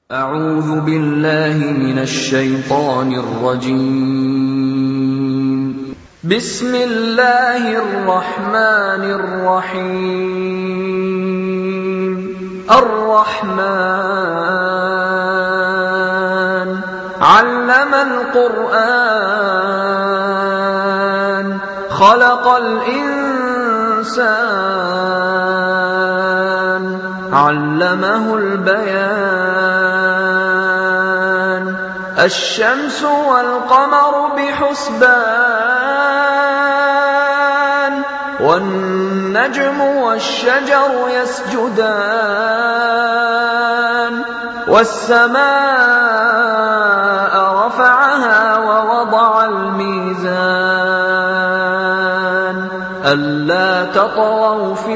أعوذ بالله من الشيطان الرجيم بسم الله الرحمن الرحيم الرحمن علم القرآن خلق الإنسان علمه البيان الشمس والقمر بحسبان والنجم والشجر يسجدان والسماء رفعها ووضع الميزان ألا تطغوا في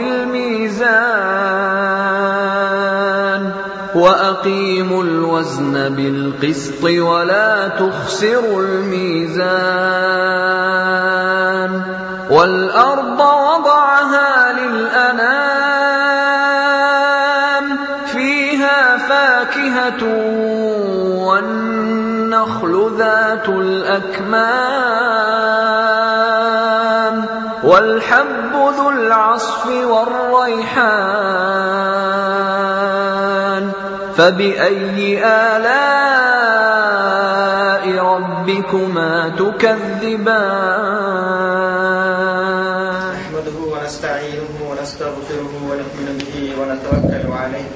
الميزان وأقيموا الوزن بالقسط ولا تخسروا الميزان والأرض وضعها للأنام فيها فاكهة والنخل ذات الأكمام والحب ذو العصف والريحان فبأي آلاء ربكما تكذبان نحمده ونستعينه ونستغفره ونؤمن به ونتوكل عليه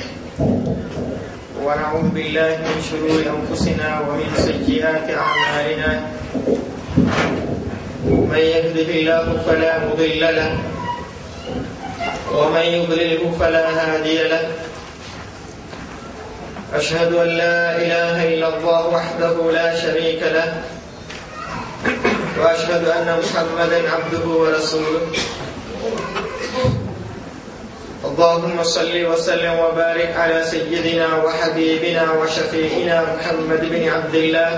ونعوذ بالله من شرور انفسنا ومن سيئات اعمالنا من يهده الله فلا مضل له ومن يضلله فلا هادي له اشهد ان لا اله الا الله وحده لا شريك له واشهد ان محمدا عبده ورسوله اللهم صل وسلم وبارك على سيدنا وحبيبنا وشفيعنا محمد بن عبد الله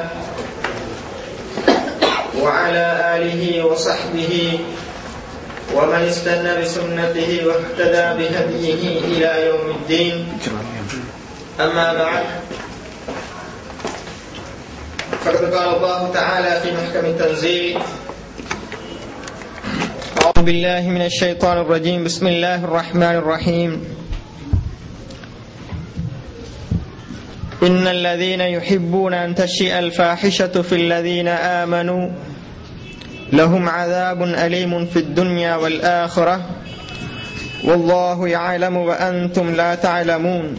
وعلى اله وصحبه ومن استنى بسنته واهتدى بهديه الى يوم الدين اما بعد فقد قال الله تعالى في محكم التنزيل أعوذ بالله من الشيطان الرجيم بسم الله الرحمن الرحيم إن الذين يحبون أن تشيء الفاحشة في الذين آمنوا لهم عذاب أليم في الدنيا والآخرة والله يعلم وأنتم لا تعلمون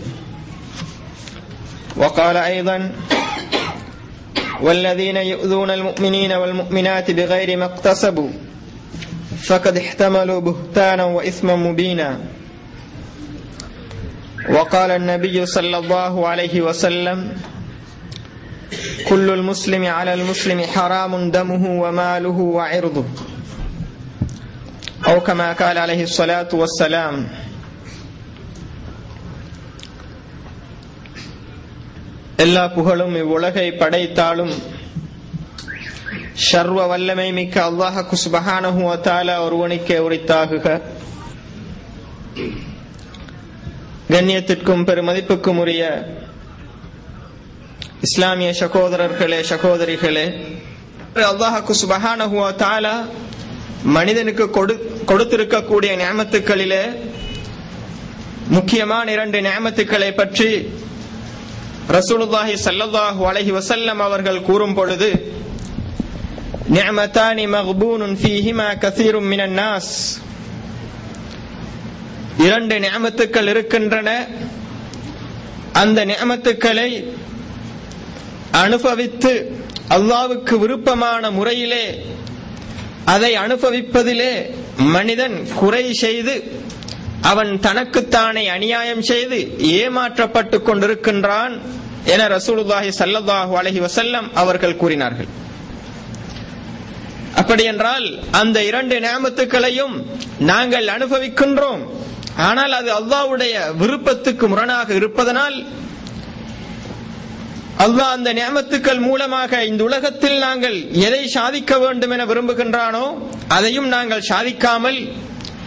وقال أيضا والذين يؤذون المؤمنين والمؤمنات بغير ما اكتسبوا فقد احتملوا بهتانا واثما مبينا وقال النبي صلى الله عليه وسلم كل المسلم على المسلم حرام دمه وماله وعرضه او كما قال عليه الصلاه والسلام எல்லா புகழும் இவ்வுலகை படைத்தாலும் சர்வ வல்லமை மிக்க அல்லாஹு சுபஹானஹு தாலா ஒருவனுக்கே உரித்தாகுக கண்ணியத்திற்கும் பெருமதிப்புக்கும் உரிய இஸ்லாமிய சகோதரர்களே சகோதரிகளே அல்லாஹு சுபஹானஹு தாலா மனிதனுக்கு கொடு கொடுத்திருக்கக்கூடிய நியமத்துக்களிலே முக்கியமான இரண்டு நியமத்துக்களை பற்றி ரசூலுல்லாஹி சல்லல்லாஹு அலைஹி வசல்லம் அவர்கள் கூறும் பொழுது نعمتان مغبون فيهما كثير من الناس இரண்டு நியமத்துக்கள் இருக்கின்றன அந்த நியமத்துக்களை அனுபவித்து அல்லாவுக்கு விருப்பமான முறையிலே அதை அனுபவிப்பதிலே மனிதன் குறை செய்து அவன் தனக்குத்தானே அநியாயம் செய்து ஏமாற்றப்பட்டு கொண்டிருக்கின்றான் என ரசூலுல்லாஹி சல்லல்லாஹு அலஹி வசல்லம் அவர்கள் கூறினார்கள் அப்படி என்றால் அந்த இரண்டு நியமத்துக்களையும் நாங்கள் அனுபவிக்கின்றோம் ஆனால் அது அல்லாவுடைய விருப்பத்துக்கு முரணாக இருப்பதனால் அல்லாஹ் அந்த நியமத்துக்கள் மூலமாக இந்த உலகத்தில் நாங்கள் எதை சாதிக்க வேண்டும் என விரும்புகின்றானோ அதையும் நாங்கள் சாதிக்காமல்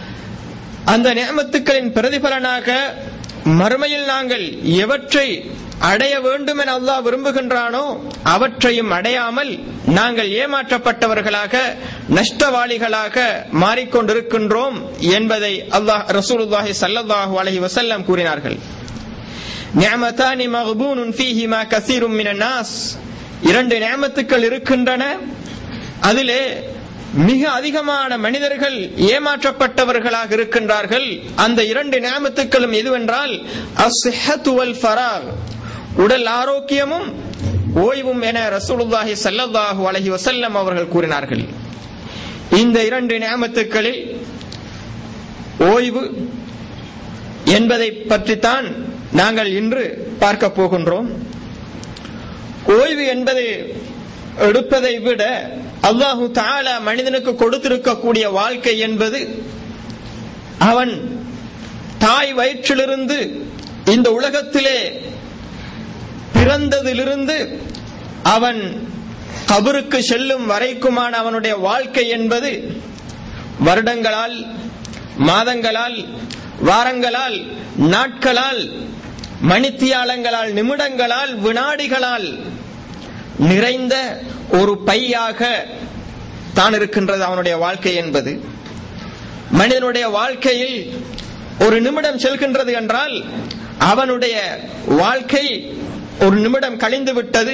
அந்த நியமத்துக்களின் பிரதிபலனாக மறுமையில் நாங்கள் எவற்றை அடைய வேண்டும் என அல்லாஹ் விரும்புகின்றானோ அவற்றையும் அடையாமல் நாங்கள் ஏமாற்றப்பட்டவர்களாக நஷ்டவாளிகளாக மாறிக்கொண்டிருக்கின்றோம் என்பதை அல்லாஹ் ரசூலுல்லாஹி ஸல்லல்லாஹு அலைஹி வஸல்லம் கூறினார்கள் நிஅமதானி மக்பூனுன் ஃபீஹிமா கஸீரும் மினன் நாஸ் இரண்டு நியமத்துக்கள் இருக்கின்றன அதிலே மிக அதிகமான மனிதர்கள் ஏமாற்றப்பட்டவர்களாக இருக்கின்றார்கள் அந்த இரண்டு நியமத்துக்களும் எதுவென்றால் அஸ்ஹத்து வல் ஃபராக் உடல் ஆரோக்கியமும் ஓய்வும் என ரசூலுல்லாஹி ஸல்லல்லாஹு அலைஹி வஸல்லம் அவர்கள் கூறினார்கள் இந்த இரண்டு நியமத்துக்களில் ஓய்வு என்பதை பற்றித்தான் நாங்கள் இன்று பார்க்க போகின்றோம் ஓய்வு என்பது எடுப்பதை விட அல்லாஹு தாலா மனிதனுக்கு கொடுத்திருக்கக்கூடிய வாழ்க்கை என்பது அவன் தாய் வயிற்றிலிருந்து இந்த உலகத்திலே பிறந்ததிலிருந்து அவன் கபருக்கு செல்லும் வரைக்குமான அவனுடைய வாழ்க்கை என்பது வருடங்களால் மாதங்களால் வாரங்களால் நாட்களால் மணித்தியாலங்களால் நிமிடங்களால் வினாடிகளால் நிறைந்த ஒரு பையாக தான் இருக்கின்றது அவனுடைய வாழ்க்கை என்பது மனிதனுடைய வாழ்க்கையில் ஒரு நிமிடம் செல்கின்றது என்றால் அவனுடைய வாழ்க்கை ஒரு நிமிடம் கழிந்து விட்டது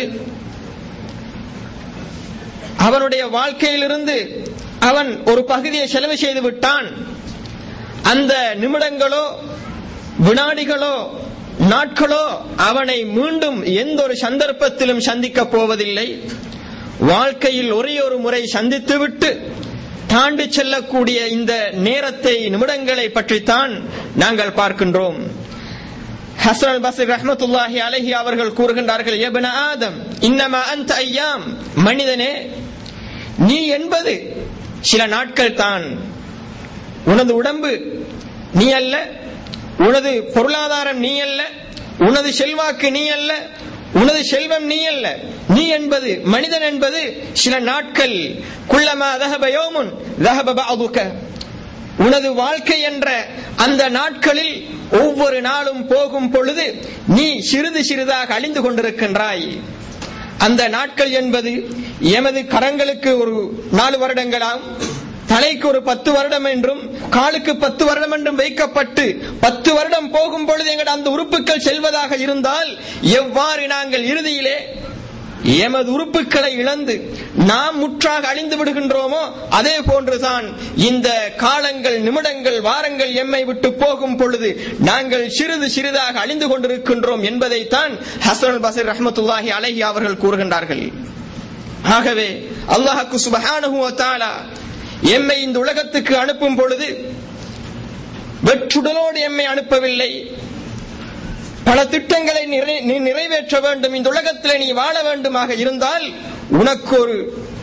அவனுடைய வாழ்க்கையிலிருந்து அவன் ஒரு பகுதியை செலவு செய்து விட்டான் அந்த நிமிடங்களோ வினாடிகளோ நாட்களோ அவனை மீண்டும் எந்த ஒரு சந்தர்ப்பத்திலும் சந்திக்கப் போவதில்லை வாழ்க்கையில் ஒரே ஒரு முறை சந்தித்துவிட்டு தாண்டி செல்லக்கூடிய இந்த நேரத்தை நிமிடங்களை பற்றித்தான் நாங்கள் பார்க்கின்றோம் ஹசன் பசர் ரஹமத்துல்லாஹி அலஹி அவர்கள் கூறுகின்றார்கள் எபன ஆதம் இன்னமா அந்த ஐயாம் மனிதனே நீ என்பது சில நாட்கள் தான் உனது உடம்பு நீ அல்ல உனது பொருளாதாரம் நீ அல்ல உனது செல்வாக்கு நீ அல்ல உனது செல்வம் நீ அல்ல நீ என்பது மனிதன் என்பது சில நாட்கள் குள்ளமா தகபயோமுன் தகப உனது வாழ்க்கை என்ற அந்த நாட்களில் ஒவ்வொரு நாளும் போகும் பொழுது நீ சிறிது சிறிதாக அழிந்து கொண்டிருக்கின்றாய் அந்த நாட்கள் என்பது எமது கரங்களுக்கு ஒரு நாலு வருடங்களாம் தலைக்கு ஒரு பத்து வருடம் என்றும் காலுக்கு பத்து வருடம் என்றும் வைக்கப்பட்டு பத்து வருடம் போகும் பொழுது எங்கள் அந்த உறுப்புகள் செல்வதாக இருந்தால் எவ்வாறு நாங்கள் இறுதியிலே எமது உறுப்புகளை இழந்து நாம் முற்றாக அழிந்து விடுகின்றோமோ அதே போன்றுதான் இந்த காலங்கள் நிமிடங்கள் வாரங்கள் எம்மை விட்டு போகும் பொழுது நாங்கள் சிறிது சிறிதாக அழிந்து கொண்டிருக்கின்றோம் என்பதைத்தான் ஹசன் பசர் ரஹமத்துல்லாஹி அலஹி அவர்கள் கூறுகின்றார்கள் ஆகவே அல்லாஹுக்கு சுபஹானு எம்மை இந்த உலகத்துக்கு அனுப்பும் பொழுது வெற்றுடலோடு எம்மை அனுப்பவில்லை பல திட்டங்களை நீ நிறைவேற்ற வேண்டும் இந்த உலகத்தில் நீ வாழ வேண்டுமாக இருந்தால் உனக்கு ஒரு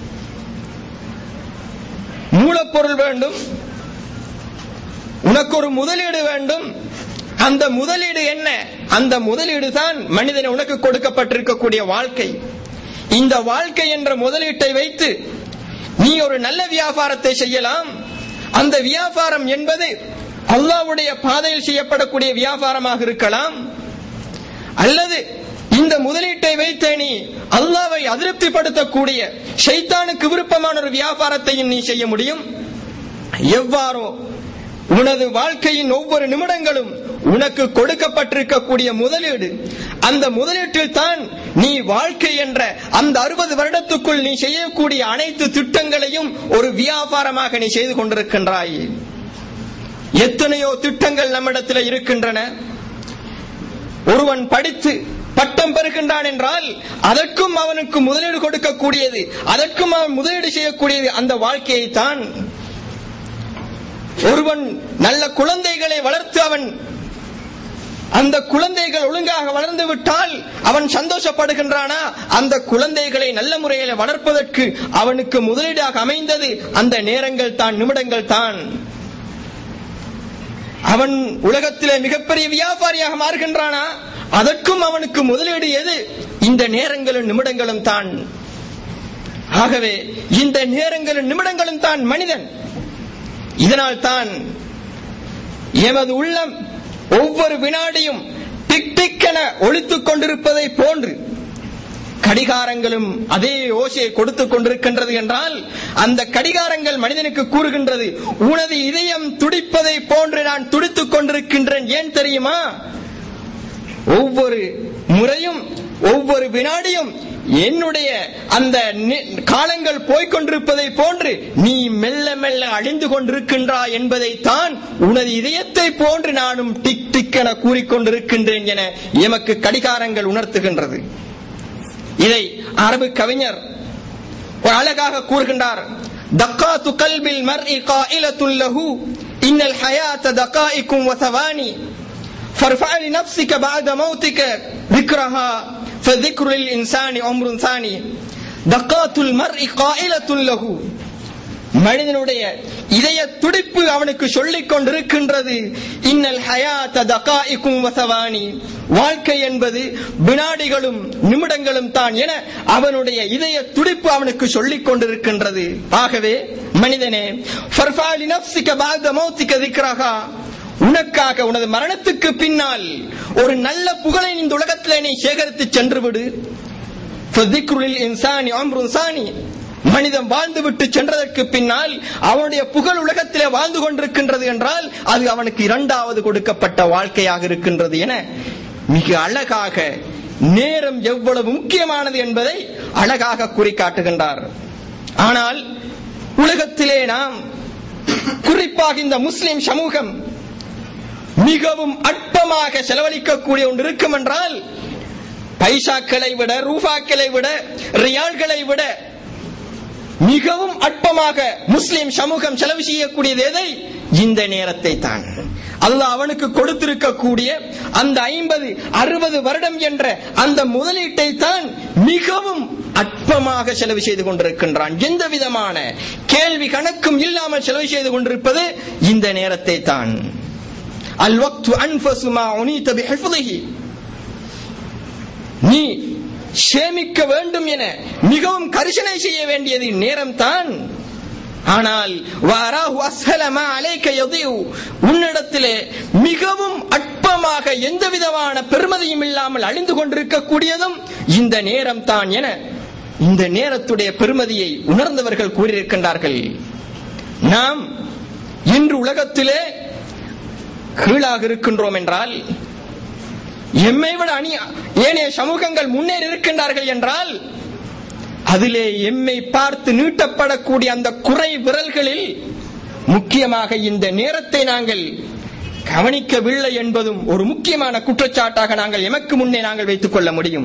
மூலப்பொருள் வேண்டும் உனக்கு ஒரு முதலீடு வேண்டும் அந்த முதலீடு என்ன அந்த முதலீடு தான் மனிதன் உனக்கு கொடுக்கப்பட்டிருக்கக்கூடிய வாழ்க்கை இந்த வாழ்க்கை என்ற முதலீட்டை வைத்து நீ ஒரு நல்ல வியாபாரத்தை செய்யலாம் அந்த வியாபாரம் என்பது அல்லாவுடைய பாதையில் செய்யப்படக்கூடிய வியாபாரமாக இருக்கலாம் அல்லது இந்த முதலீட்டை வைத்த நீ அல்லாவை அதிருப்திப்படுத்தக்கூடிய ஷைத்தானுக்கு விருப்பமான ஒரு வியாபாரத்தையும் நீ செய்ய முடியும் எவ்வாறோ உனது வாழ்க்கையின் ஒவ்வொரு நிமிடங்களும் உனக்கு கொடுக்கப்பட்டிருக்கக்கூடிய முதலீடு அந்த முதலீட்டில் தான் நீ வாழ்க்கை என்ற அந்த அறுபது வருடத்துக்குள் நீ செய்யக்கூடிய அனைத்து திட்டங்களையும் ஒரு வியாபாரமாக நீ செய்து கொண்டிருக்கின்றாய் எத்தனையோ திட்டங்கள் நம்மிடத்தில் இருக்கின்றன ஒருவன் படித்து பட்டம் பெறுகின்றான் என்றால் அதற்கும் அவனுக்கு முதலீடு கொடுக்கக்கூடியது அதற்கும் அவன் முதலீடு செய்யக்கூடியது அந்த வாழ்க்கையை தான் ஒருவன் நல்ல குழந்தைகளை வளர்த்து அவன் அந்த குழந்தைகள் ஒழுங்காக வளர்ந்து விட்டால் அவன் சந்தோஷப்படுகின்றானா அந்த குழந்தைகளை நல்ல முறையில் வளர்ப்பதற்கு அவனுக்கு முதலீடாக அமைந்தது அந்த நேரங்கள் தான் நிமிடங்கள் தான் அவன் உலகத்திலே மிகப்பெரிய வியாபாரியாக மாறுகின்றானா அதற்கும் அவனுக்கு முதலீடு எது இந்த நேரங்களும் நிமிடங்களும் தான் ஆகவே இந்த நேரங்களும் நிமிடங்களும் தான் மனிதன் இதனால் தான் எமது உள்ளம் ஒவ்வொரு வினாடியும் டிக் டிக் என ஒழித்துக் கொண்டிருப்பதை போன்று கடிகாரங்களும் அதே ஓசையை கொடுத்துக் கொண்டிருக்கின்றது என்றால் அந்த கடிகாரங்கள் மனிதனுக்கு கூறுகின்றது உனது இதயம் துடிப்பதை போன்று நான் துடித்துக் கொண்டிருக்கின்றேன் ஏன் தெரியுமா ஒவ்வொரு முறையும் ஒவ்வொரு வினாடியும் என்னுடைய அந்த நி- காலங்கள் போய்க்கொண்டிருப்பதை போன்று நீ மெல்ல மெல்ல அழிந்து கொண்டிருக்கின்றாய் என்பதைத்தான் உனது இதயத்தை போன்று நானும் டிக் டிக் என கூறிக்கொண்டிருக்கின்றேன் என எமக்கு கடிகாரங்கள் உணர்த்துகின்றது இதை அரபு கவிஞர் ஒரு அழகாக கூறுகின்றார் தக்காத்து கல்பில் மர்இ காயிலத்துல் லஹு இன்னல் ஹயாத்த தகாயிக்கும் வசவானி فارفع لنفسك بعد موتك ذكرها فذكر الإنسان عمر ثاني دقات المرء قائلة له மனிதனுடைய இதய துடிப்பு அவனுக்கு சொல்லிக் கொண்டிருக்கின்றது இன்னல் ஹயாத்த தகாயிக்கும் வசவானி வாழ்க்கை என்பது வினாடிகளும் நிமிடங்களும் தான் என அவனுடைய இதய துடிப்பு அவனுக்கு சொல்லிக் கொண்டிருக்கின்றது ஆகவே மனிதனே ஃபர்ஃபாலி நஃப்ஸிக பாத மௌத்திக திக்ரஹா உனக்காக உனது மரணத்துக்கு பின்னால் ஒரு நல்ல புகழை இந்த உலகத்திலே நீ சேகரித்து சென்று விடு ஃபதிக்ருலில் இன்சானி அம்ருன் சானி மனிதன் வாழ்ந்துவிட்டு சென்றதற்கு பின்னால் அவனுடைய புகழ் உலகத்திலே வாழ்ந்து கொண்டிருக்கின்றது என்றால் அது அவனுக்கு இரண்டாவது கொடுக்கப்பட்ட வாழ்க்கையாக இருக்கின்றது என மிக அழகாக நேரம் எவ்வளவு முக்கியமானது என்பதை அழகாக கூறி காட்டுகின்றார் ஆனால் உலகத்திலே நாம் குறிப்பாக இந்த முஸ்லிம் சமூகம் மிகவும் அற்பமாக செலவழிக்கக்கூடிய ஒன்று இருக்கும் என்றால் பைசாக்களை விட ரூபாக்களை விட ரியால்களை விட மிகவும் அற்பமாக முஸ்லிம் சமூகம் செலவு செய்யக்கூடியது எதை இந்த நேரத்தை தான் அல்லாஹ் அவனுக்கு கொடுத்திருக்கக்கூடிய அந்த ஐம்பது அறுபது வருடம் என்ற அந்த முதலீட்டை தான் மிகவும் அற்பமாக செலவு செய்து கொண்டிருக்கின்றான் எந்த விதமான கேள்வி கணக்கும் இல்லாமல் செலவு செய்து கொண்டிருப்பது இந்த நேரத்தை தான் அல் வக்து அன்ஃபசு மா உனீத பிஹிஃப்திஹி நீ சேமிக்க வேண்டும் என மிகவும் கரிசனை செய்ய வேண்டியது நேரம் தான் ஆனால் வாராஹு அஸ்ஹல மா அலைக்க யதியு உன்னிடத்திலே மிகவும் அற்பமாக எந்த விதமான பெருமதியும் இல்லாமல் அழிந்து கொண்டிருக்கக்கூடியதும் இந்த நேரம் தான் என இந்த நேரத்துடைய பெருமதியை உணர்ந்தவர்கள் கூறியிருக்கின்றார்கள் நாம் இன்று உலகத்திலே கீழாக இருக்கின்றோம் என்றால் எம்மை விட அணி ஏனைய சமூகங்கள் முன்னேறி இருக்கின்றார்கள் என்றால் அதிலே எம்மை பார்த்து நீட்டப்படக்கூடிய அந்த குறை விரல்களில் முக்கியமாக இந்த நேரத்தை நாங்கள் கவனிக்கவில்லை என்பதும் ஒரு முக்கியமான குற்றச்சாட்டாக நாங்கள் எமக்கு முன்னே நாங்கள் வைத்துக் கொள்ள முடியும்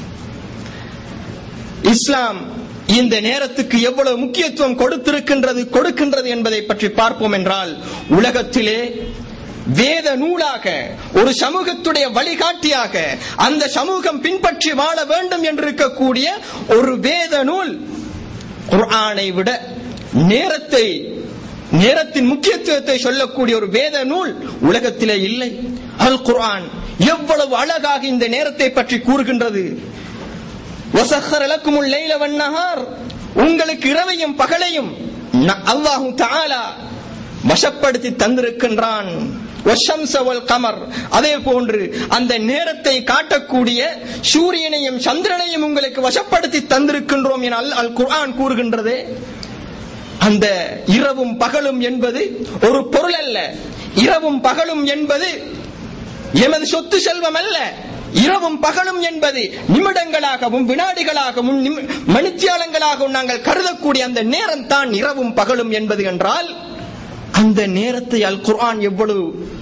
இஸ்லாம் இந்த நேரத்துக்கு எவ்வளவு முக்கியத்துவம் கொடுத்திருக்கின்றது கொடுக்கின்றது என்பதை பற்றி பார்ப்போம் என்றால் உலகத்திலே வேத நூலாக ஒரு சமூகத்துடைய வழிகாட்டியாக அந்த சமூகம் பின்பற்றி வாழ வேண்டும் என்றிருக்கக்கூடிய ஒரு வேத நூல் குர்ஆனை விட நேரத்தை நேரத்தின் முக்கியத்துவத்தை சொல்லக்கூடிய ஒரு வேத நூல் உலகத்திலே இல்லை அல் குர்ஆன் எவ்வளவு அழகாக இந்த நேரத்தை பற்றி கூறுகின்றது وَسَخَّرَ لَكُمُ اللَّيْلَ وَالنَّهَارَ உங்களுக்கு இரவையும் பகலையும் ந- அல்லாஹு தஆலா வசப்படுத்தி தந்திருக்கின்றான் வஷம்ஸ வல் கமர் அதே போன்று அந்த நேரத்தை காட்டக்கூடிய சூரியனையும் சந்திரனையும் உங்களுக்கு வசப்படுத்தி தந்திருக்கின்றோம் என அல் அல் குர்ஆன் கூறுகின்றது அந்த இரவும் பகலும் என்பது ஒரு பொருள் அல்ல இரவும் பகலும் என்பது எமது சொத்து செல்வம் அல்ல இரவும் பகலும் என்பது நிமிடங்களாகவும் வினாடிகளாகவும் நிமி- மணித்தியாலங்களாகவும் நாங்கள் கருதக்கூடிய அந்த நேரம் தான் இரவும் பகலும் என்பது என்றால் அந்த நேரத்தை அல் குர்ஆன் எவ்வளவு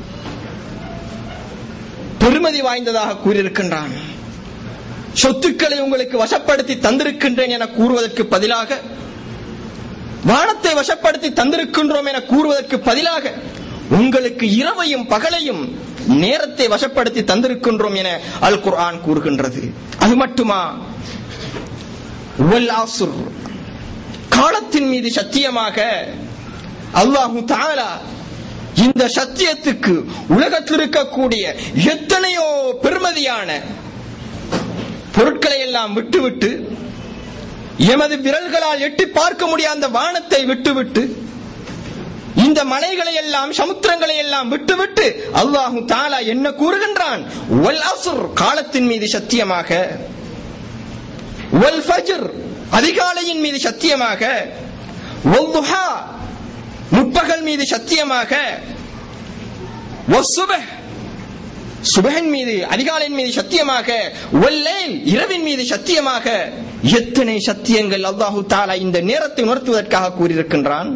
பெருமதி வாய்ந்ததாக கூறியிருக்கின்றான் சொத்துக்களை உங்களுக்கு வசப்படுத்தி தந்திருக்கின்றேன் என கூறுவதற்கு பதிலாக வானத்தை வசப்படுத்தி தந்திருக்கின்றோம் என கூறுவதற்கு பதிலாக உங்களுக்கு இரவையும் பகலையும் நேரத்தை வசப்படுத்தி தந்திருக்கின்றோம் என அல் குர்ஆன் கூறுகின்றது அது மட்டுமா வல் அஸ்ர். காலத்தின் மீது சத்தியமாக அல்லாஹு தஆலா இந்த சத்தியத்துக்கு உலகத்தில் இருக்கக்கூடிய எத்தனையோ பெருமதியான பொருட்களை எல்லாம் விட்டுவிட்டு எமது விரல்களால் எட்டி பார்க்க முடியாத அந்த வானத்தை விட்டுவிட்டு இந்த மலைகளை எல்லாம் சமுத்திரங்களை எல்லாம் விட்டுவிட்டு அல்லாஹு தாலா என்ன கூறுகின்றான் வல் அஸ்ர் காலத்தின் மீது சத்தியமாக வல் ஃபஜ்ர் அதிகாலையின் மீது சத்தியமாக வல் துஹா முற்பகல் மீது சத்தியமாக வஸ்ஸுபஹ் சுபகன் மீது அதிகாலையின் மீது சத்தியமாக வல்லைல் இரவின் மீது சத்தியமாக எத்தனை சத்தியங்கள் அல்லாஹு தாலா இந்த நேரத்தை உணர்த்துவதற்காக கூறியிருக்கின்றான்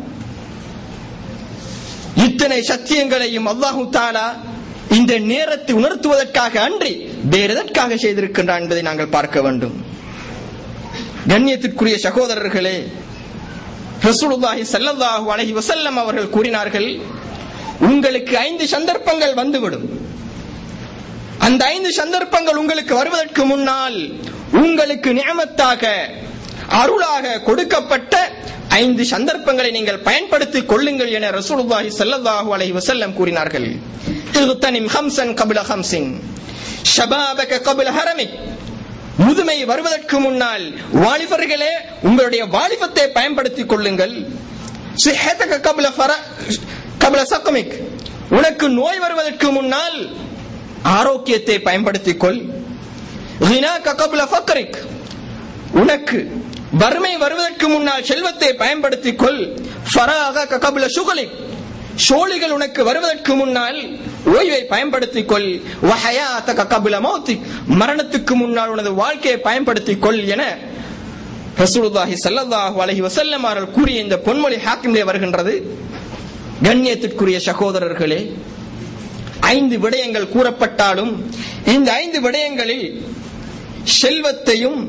இத்தனை சத்தியங்களையும் அல்லாஹு தாலா இந்த நேரத்தை உணர்த்துவதற்காக அன்றி வேறு எதற்காக செய்திருக்கின்றான் என்பதை நாங்கள் பார்க்க வேண்டும் கண்ணியத்திற்குரிய சகோதரர்களே ரசூலுல்லாஹி ஸல்லல்லாஹு அலைஹி வஸல்லம் அவர்கள் கூறினார்கள் உங்களுக்கு ஐந்து சந்தர்ப்பங்கள் வந்துவிடும் அந்த ஐந்து சந்தர்ப்பங்கள் உங்களுக்கு வருவதற்கு முன்னால் உங்களுக்கு நியமத்தாக அருளாக கொடுக்கப்பட்ட ஐந்து சந்தர்ப்பங்களை நீங்கள் பயன்படுத்திக் கொள்ளுங்கள் என ரசூலுல்லாஹி ஸல்லல்லாஹு அலைஹி வஸல்லம் கூறினார்கள் இக்தனிம் ஹம்சன் கபில ஹம்சின் ஷபாபக கபில ஹரமிக் முதுமை வருவதற்கு முன்னால் வாலிபர்களே உங்களுடைய வாலிபத்தை பயன்படுத்திக் கொள்ளுங்கள் சிஹத்தக கபில ஃபர கபில சக்கமிக் உனக்கு நோய் வருவதற்கு முன்னால் ஆரோக்கியத்தை பயன்படுத்திக் கொள் கினாக கபில ஃபக்ரிக் உனக்கு வறுமை வருவதற்கு முன்னால் செல்வத்தை பயன்படுத்திக் கொள் ஃபராக கபில சுகலிக் சோழிகள் உனக்கு வருவதற்கு முன்னால் ஓய்வை பயன்படுத்திக் கொள் வஹயாத்த கபில மௌத்திக் மரணத்துக்கு முன்னால் உனது வாழ்க்கையை பயன்படுத்திக் கொள் என ரசூலுல்லாஹி ஸல்லல்லாஹு அலைஹி வஸல்லம் அவர்கள் கூறிய இந்த பொன்மொழி ஹாக்கிமிலே வருகின்றது கண்ணியத்திற்குரிய சகோதரர்களே ஐந்து விடயங்கள் கூறப்பட்டாலும் இந்த ஐந்து விடயங்களில் செல்வத்தையும்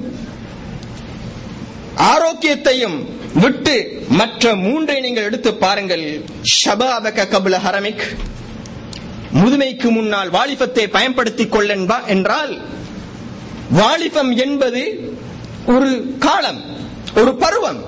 ஆரோக்கியத்தையும் விட்டு மற்ற மூன்றை நீங்கள் எடுத்து பாருங்கள் ஷபாபக கபில ஹரமிக் முதுமைக்கு முன்னால் வாலிபத்தை பயன்படுத்திக் கொள்ளன்பா என்றால் வாலிபம் என்பது ஒரு காலம் ஒரு பருவம்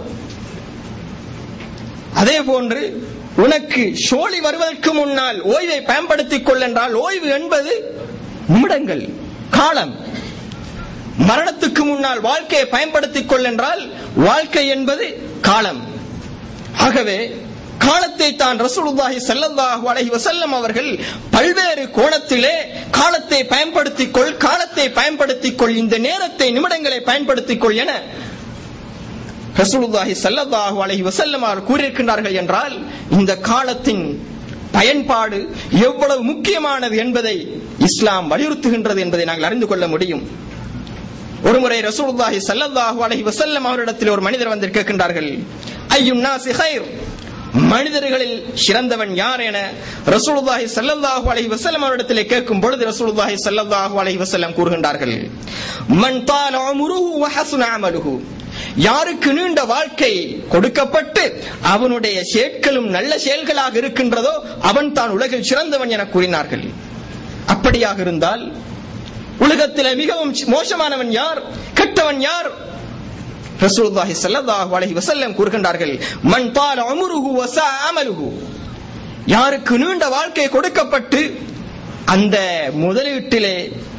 அதே போன்று உனக்கு சோழி வருவதற்கு முன்னால் ஓய்வை பயன்படுத்திக் கொள்ளென்றால் ஓய்வு என்பது நிமிடங்கள் காலம் மரணத்துக்கு முன்னால் வாழ்க்கையை பயன்படுத்திக் கொள்ளென்றால் வாழ்க்கை என்பது காலம் ஆகவே காலத்தை தான் ரசூலுல்லாஹி ஸல்லல்லாஹு அலைஹி வஸல்லம் அவர்கள் பல்வேறு கோணத்திலே காலத்தை பயன்படுத்திக் கொள் காலத்தை பயன்படுத்திக் கொள் இந்த நேரத்தை நிமிடங்களை பயன்படுத்திக் கொள் என ரசூலுல்லாஹி ஸல்லல்லாஹு அலைஹி வஸல்லம் அவர்கள் கூறியிருக்கின்றார்கள் என்றால் இந்த காலத்தின் பயன்பாடு எவ்வளவு முக்கியமானது என்பதை இஸ்லாம் வலியுறுத்துகின்றது என்பதை நாங்கள் அறிந்து கொள்ள முடியும் ஒருமுறை ரசூலுல்லாஹி ஸல்லல்லாஹு அலைஹி வஸல்லம் அவரிடத்தில் ஒரு மனிதர் வந்து கேட்கின்றார்கள் ஐயும் நாசி ஹைர் மனிதர்களில் சிறந்தவன் யார் என ரசூலுல்லாஹி ஸல்லல்லாஹு அலைஹி வஸல்லம் அவரிடத்தில் கேட்கும் பொழுது ரசூலுல்லாஹி ஸல்லல்லாஹு அலைஹி வஸல்லம் கூறுகின்றார்கள் மன் தால உம்ருஹு வ ஹஸன அமலுஹு யாருக்கு நீண்ட வாழ்க்கை கொடுக்கப்பட்டு அவனுடைய செயற்களும் நல்ல செயல்களாக இருக்கின்றதோ அவன் தான் உலகில் சிறந்தவன் என கூறினார்கள் அப்படியாக இருந்தால் உலகத்தில் மிகவும் மோசமானவன் யார் கெட்டவன் யார் ரசூலுல்லாஹி ஸல்லல்லாஹு அலைஹி வஸல்லம் கூறுகின்றார்கள் மன் தால உம்ருஹு வ சா அமலுஹு யாருக்கு நீண்ட வாழ்க்கை கொடுக்கப்பட்டு அந்த முதலீட்டிலே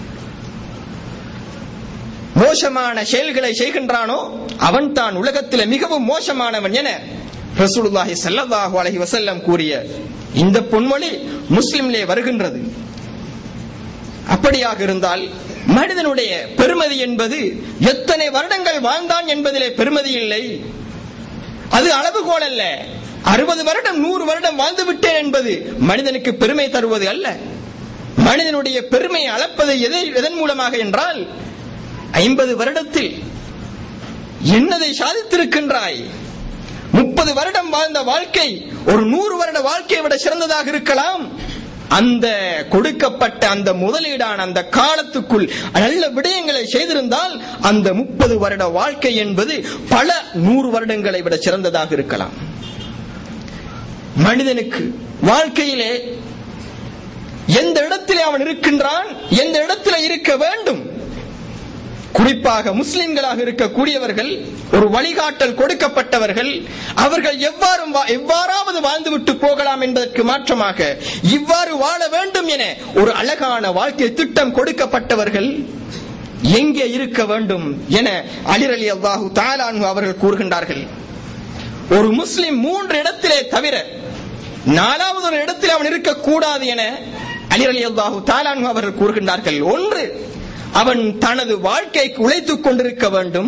மோசமான செயல்களை செய்கின்றானோ அவன் தான் உலகத்தில் மிகவும் மோசமானவன் என ரசூலுல்லாஹி ஸல்லல்லாஹு அலைஹி வஸல்லம் கூறிய இந்த பொன்மொழி முஸ்லிம்லே வருகின்றது அப்படியாக இருந்தால் மனிதனுடைய பெருமதி என்பது எத்தனை வருடங்கள் வாழ்ந்தான் என்பதிலே பெருமதி இல்லை அது அளவுகோல் அல்ல அறுபது வருடம் நூறு வருடம் வாழ்ந்து விட்டேன் என்பது மனிதனுக்கு பெருமை தருவது அல்ல மனிதனுடைய பெருமை அளப்பது எதை எதன் மூலமாக என்றால் ஐம்பது வருடத்தில் என்னதை சாதித்திருக்கின்றாய் முப்பது வருடம் வாழ்ந்த வாழ்க்கை ஒரு நூறு வருட வாழ்க்கையை விட சிறந்ததாக இருக்கலாம் அந்த கொடுக்கப்பட்ட அந்த முதலீடான அந்த காலத்துக்குள் நல்ல விடயங்களை செய்திருந்தால் அந்த முப்பது வருட வாழ்க்கை என்பது பல நூறு வருடங்களை விட சிறந்ததாக இருக்கலாம் மனிதனுக்கு வாழ்க்கையிலே எந்த இடத்திலே அவன் இருக்கின்றான் எந்த இடத்திலே இருக்க வேண்டும் குறிப்பாக முஸ்லிம்களாக இருக்கக்கூடியவர்கள் ஒரு வழிகாட்டல் கொடுக்கப்பட்டவர்கள் அவர்கள் எவ்வாறு எவ்வாறாவது வாழ்ந்துவிட்டு போகலாம் என்பதற்கு மாற்றமாக இவ்வாறு வாழ வேண்டும் என ஒரு அழகான வாழ்க்கை திட்டம் கொடுக்கப்பட்டவர்கள் எங்கே இருக்க வேண்டும் என அலிரலி அல்லாஹு தாலானு அவர்கள் கூறுகின்றார்கள் ஒரு முஸ்லிம் மூன்று இடத்திலே தவிர நாலாவது ஒரு இடத்தில் அவன் இருக்கக்கூடாது என அலி அலி அல்லாஹு தாலான் அவர்கள் கூறுகின்றார்கள் ஒன்று அவன் தனது வாழ்க்கைக்கு உழைத்துக் கொண்டிருக்க வேண்டும்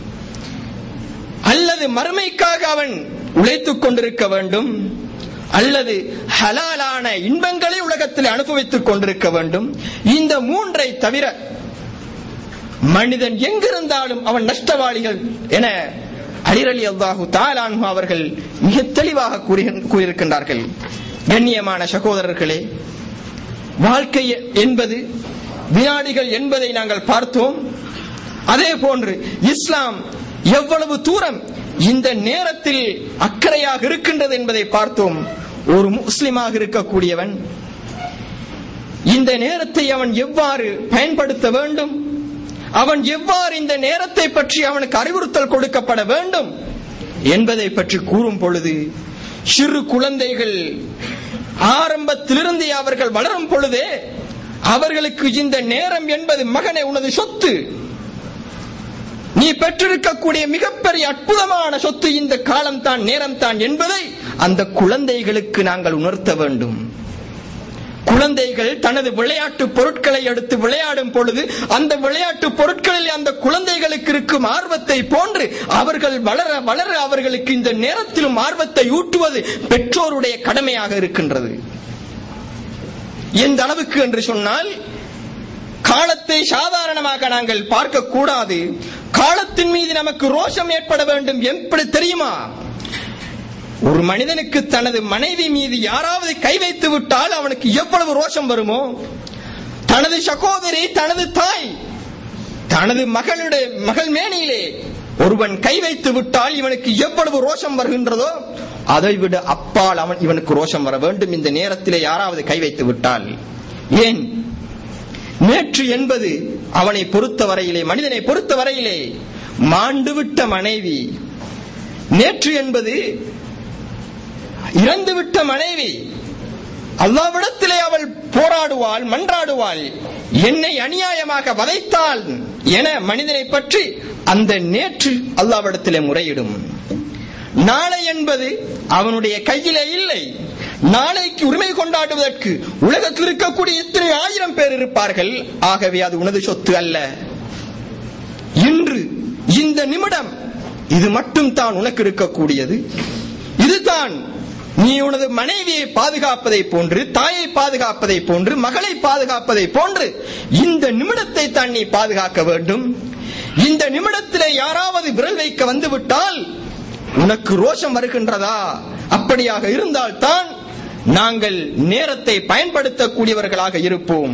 அல்லது மறுமைக்காக அவன் உழைத்துக் கொண்டிருக்க வேண்டும் அல்லது ஹலாலான இன்பங்களை உலகத்தில் அனுபவித்துக் கொண்டிருக்க வேண்டும் இந்த மூன்றை தவிர மனிதன் எங்கிருந்தாலும் அவன் நஷ்டவாளிகள் என அலிரலி அல்லாஹு தாலான்ஹு அவர்கள் மிக தெளிவாக கூறி- கூறியிருக்கின்றார்கள் கண்ணியமான சகோதரர்களே வாழ்க்கை என்பது வினாடிகள் என்பதை நாங்கள் பார்த்தோம் அதே போன்று இஸ்லாம் எவ்வளவு தூரம் இந்த நேரத்தில் அக்கறையாக இருக்கின்றது என்பதை பார்த்தோம் ஒரு முஸ்லிமாக இருக்கக்கூடியவன் இந்த நேரத்தை அவன் எவ்வாறு பயன்படுத்த வேண்டும் அவன் எவ்வாறு இந்த நேரத்தை பற்றி அவனுக்கு அறிவுறுத்தல் கொடுக்கப்பட வேண்டும் என்பதை பற்றி கூறும் பொழுது சிறு குழந்தைகள் ஆரம்பத்திலிருந்தே அவர்கள் வளரும் பொழுதே அவர்களுக்கு இந்த நேரம் என்பது மகனே உனது சொத்து நீ பெற்றிருக்கக்கூடிய மிகப்பெரிய அற்புதமான சொத்து இந்த காலம் தான் நேரம் தான் என்பதை அந்த குழந்தைகளுக்கு நாங்கள் உணர்த்த வேண்டும் குழந்தைகள் தனது விளையாட்டு பொருட்களை எடுத்து விளையாடும் பொழுது அந்த விளையாட்டு பொருட்களில் அந்த குழந்தைகளுக்கு இருக்கும் ஆர்வத்தை போன்று அவர்கள் வளர வளர அவர்களுக்கு இந்த நேரத்திலும் ஆர்வத்தை ஊட்டுவது பெற்றோருடைய கடமையாக இருக்கின்றது எந்த அளவுக்கு என்று சொன்னால் காலத்தை சாதாரணமாக நாங்கள் பார்க்க கூடாது காலத்தின் மீது நமக்கு ரோஷம் ஏற்பட வேண்டும் எப்படி தெரியுமா ஒரு மனிதனுக்கு தனது மனைவி மீது யாராவது கை வைத்து விட்டால் அவனுக்கு எவ்வளவு ரோஷம் வருமோ தனது சகோதரி தனது தாய் தனது மகளுடைய மகள் மேனியிலே ஒருவன் கை வைத்து விட்டால் இவனுக்கு எவ்வளவு ரோஷம் வருகின்றதோ அதை விட அப்பால் அவன் இவனுக்கு ரோஷம் வர வேண்டும் இந்த நேரத்திலே யாராவது கை வைத்து விட்டால் ஏன் நேற்று என்பது அவனை பொறுத்த வரையிலே மனிதனை பொறுத்த வரையிலே மாண்டுவிட்ட மனைவி நேற்று என்பது இறந்துவிட்ட மனைவி அல்லாவிடத்திலே அவள் போராடுவாள் மன்றாடுவாள் என்னை அநியாயமாக வதைத்தாள் என மனிதனை பற்றி அந்த நேற்று அல்லாவிடத்திலே முறையிடும் நாளை என்பது அவனுடைய கையிலே இல்லை நாளைக்கு உரிமை கொண்டாடுவதற்கு உலகத்தில் இருக்கக்கூடிய இத்தனை ஆயிரம் பேர் இருப்பார்கள் ஆகவே அது உனது சொத்து அல்ல இன்று இந்த நிமிடம் இது மட்டும் தான் உனக்கு இருக்கக்கூடியது இதுதான் நீ உனது மனைவியை பாதுகாப்பதை போன்று தாயை பாதுகாப்பதை போன்று மகளை பாதுகாப்பதை போன்று இந்த நிமிடத்தை தான் நீ பாதுகாக்க வேண்டும் இந்த நிமிடத்திலே யாராவது விரல் வைக்க வந்துவிட்டால் உனக்கு ரோஷம் வருகின்றதா அப்படியாக இருந்தால் தான் நாங்கள் நேரத்தை பயன்படுத்தக்கூடியவர்களாக இருப்போம்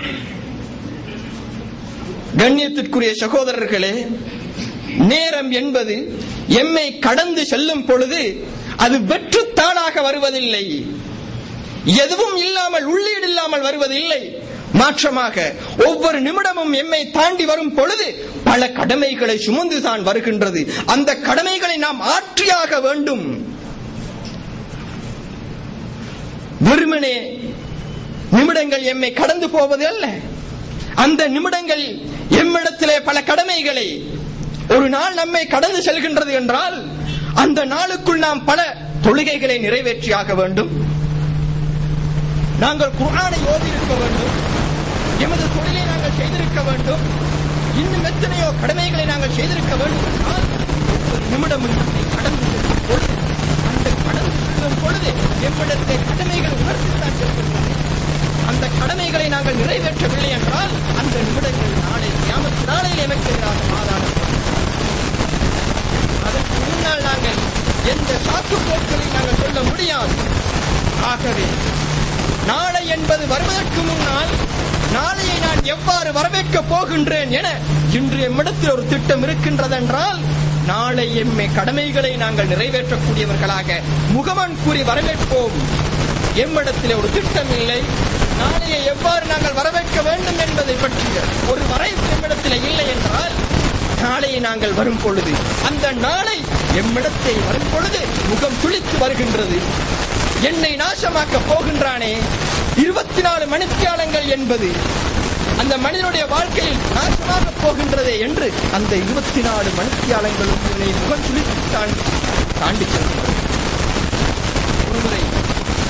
கண்ணியத்திற்குரிய சகோதரர்களே நேரம் என்பது எம்மை கடந்து செல்லும் பொழுது அது வெற்றுத்தாளாக வருவதில்லை எதுவும் இல்லாமல் உள்ளீடு இல்லாமல் வருவதில்லை மாற்றமாக ஒவ்வொரு நிமிடமும் எம்மை தாண்டி வரும் பொழுது பல கடமைகளை சுமந்துதான் வருகின்றது அந்த கடமைகளை நாம் ஆற்றியாக வேண்டும் வெறுமனே நிமிடங்கள் எம்மை கடந்து போவது அல்ல அந்த நிமிடங்கள் எம்மிடத்திலே பல கடமைகளை ஒரு நாள் நம்மை கடந்து செல்கின்றது என்றால் அந்த நாளுக்குள் நாம் பல தொழுகைகளை நிறைவேற்றியாக வேண்டும் நாங்கள் குர்ஆனை ஓதி இருக்க வேண்டும் எமது தொழிலை நாங்கள் செய்திருக்க வேண்டும் இன்னும் எத்தனையோ கடமைகளை நாங்கள் செய்திருக்க வேண்டும் என்றால் ஒவ்வொரு நிமிடமும் நம்மை கடந்து செல்லும் பொழுது அந்த கடந்து செல்லும் பொழுது எம்மிடத்தை கடமைகள் உணர்த்தித்தான் செல்கின்றன அந்த கடமைகளை நாங்கள் நிறைவேற்றவில்லை என்றால் அந்த நிமிடங்கள் நாளை கியாமத் நாளையில் எமக்கு எதிராக வாதாடப்படும் அதற்கு முன்னால் நாங்கள் எந்த சாக்கு போக்குகளை நாங்கள் சொல்ல முடியாது ஆகவே நாளை என்பது வருவதற்கு முன்னால் நாளையை நான் எவ்வாறு வரவேற்கப் போகின்றேன் என இன்று எம்மிடத்தில் ஒரு திட்டம் இருக்கின்றதென்றால் நாளை எம்மை கடமைகளை நாங்கள் நிறைவேற்றக்கூடியவர்களாக முகமன் கூறி வரவேற்போம் எம்மிடத்தில் ஒரு திட்டம் இல்லை நாளையை எவ்வாறு நாங்கள் வரவேற்க வேண்டும் என்பதை பற்றிய ஒரு வரைவு எம்மிடத்தில் இல்லை என்றால் நாளையை நாங்கள் வரும் பொழுது அந்த நாளை எம்மிடத்தை வரும் பொழுது முகம் துளித்து வருகின்றது என்னை நாசமாக்க போகின்றானே இருபத்தி நாலு மணித்தியாலங்கள் என்பது அந்த மனிதனுடைய வாழ்க்கையில் நாசமாக போகின்றதே என்று அந்த இருபத்தி நாலு மணித்தியாலங்களும் என்னை முகம் துளித்து தாண்டி தாண்டி செல்கிறது ஒருமுறை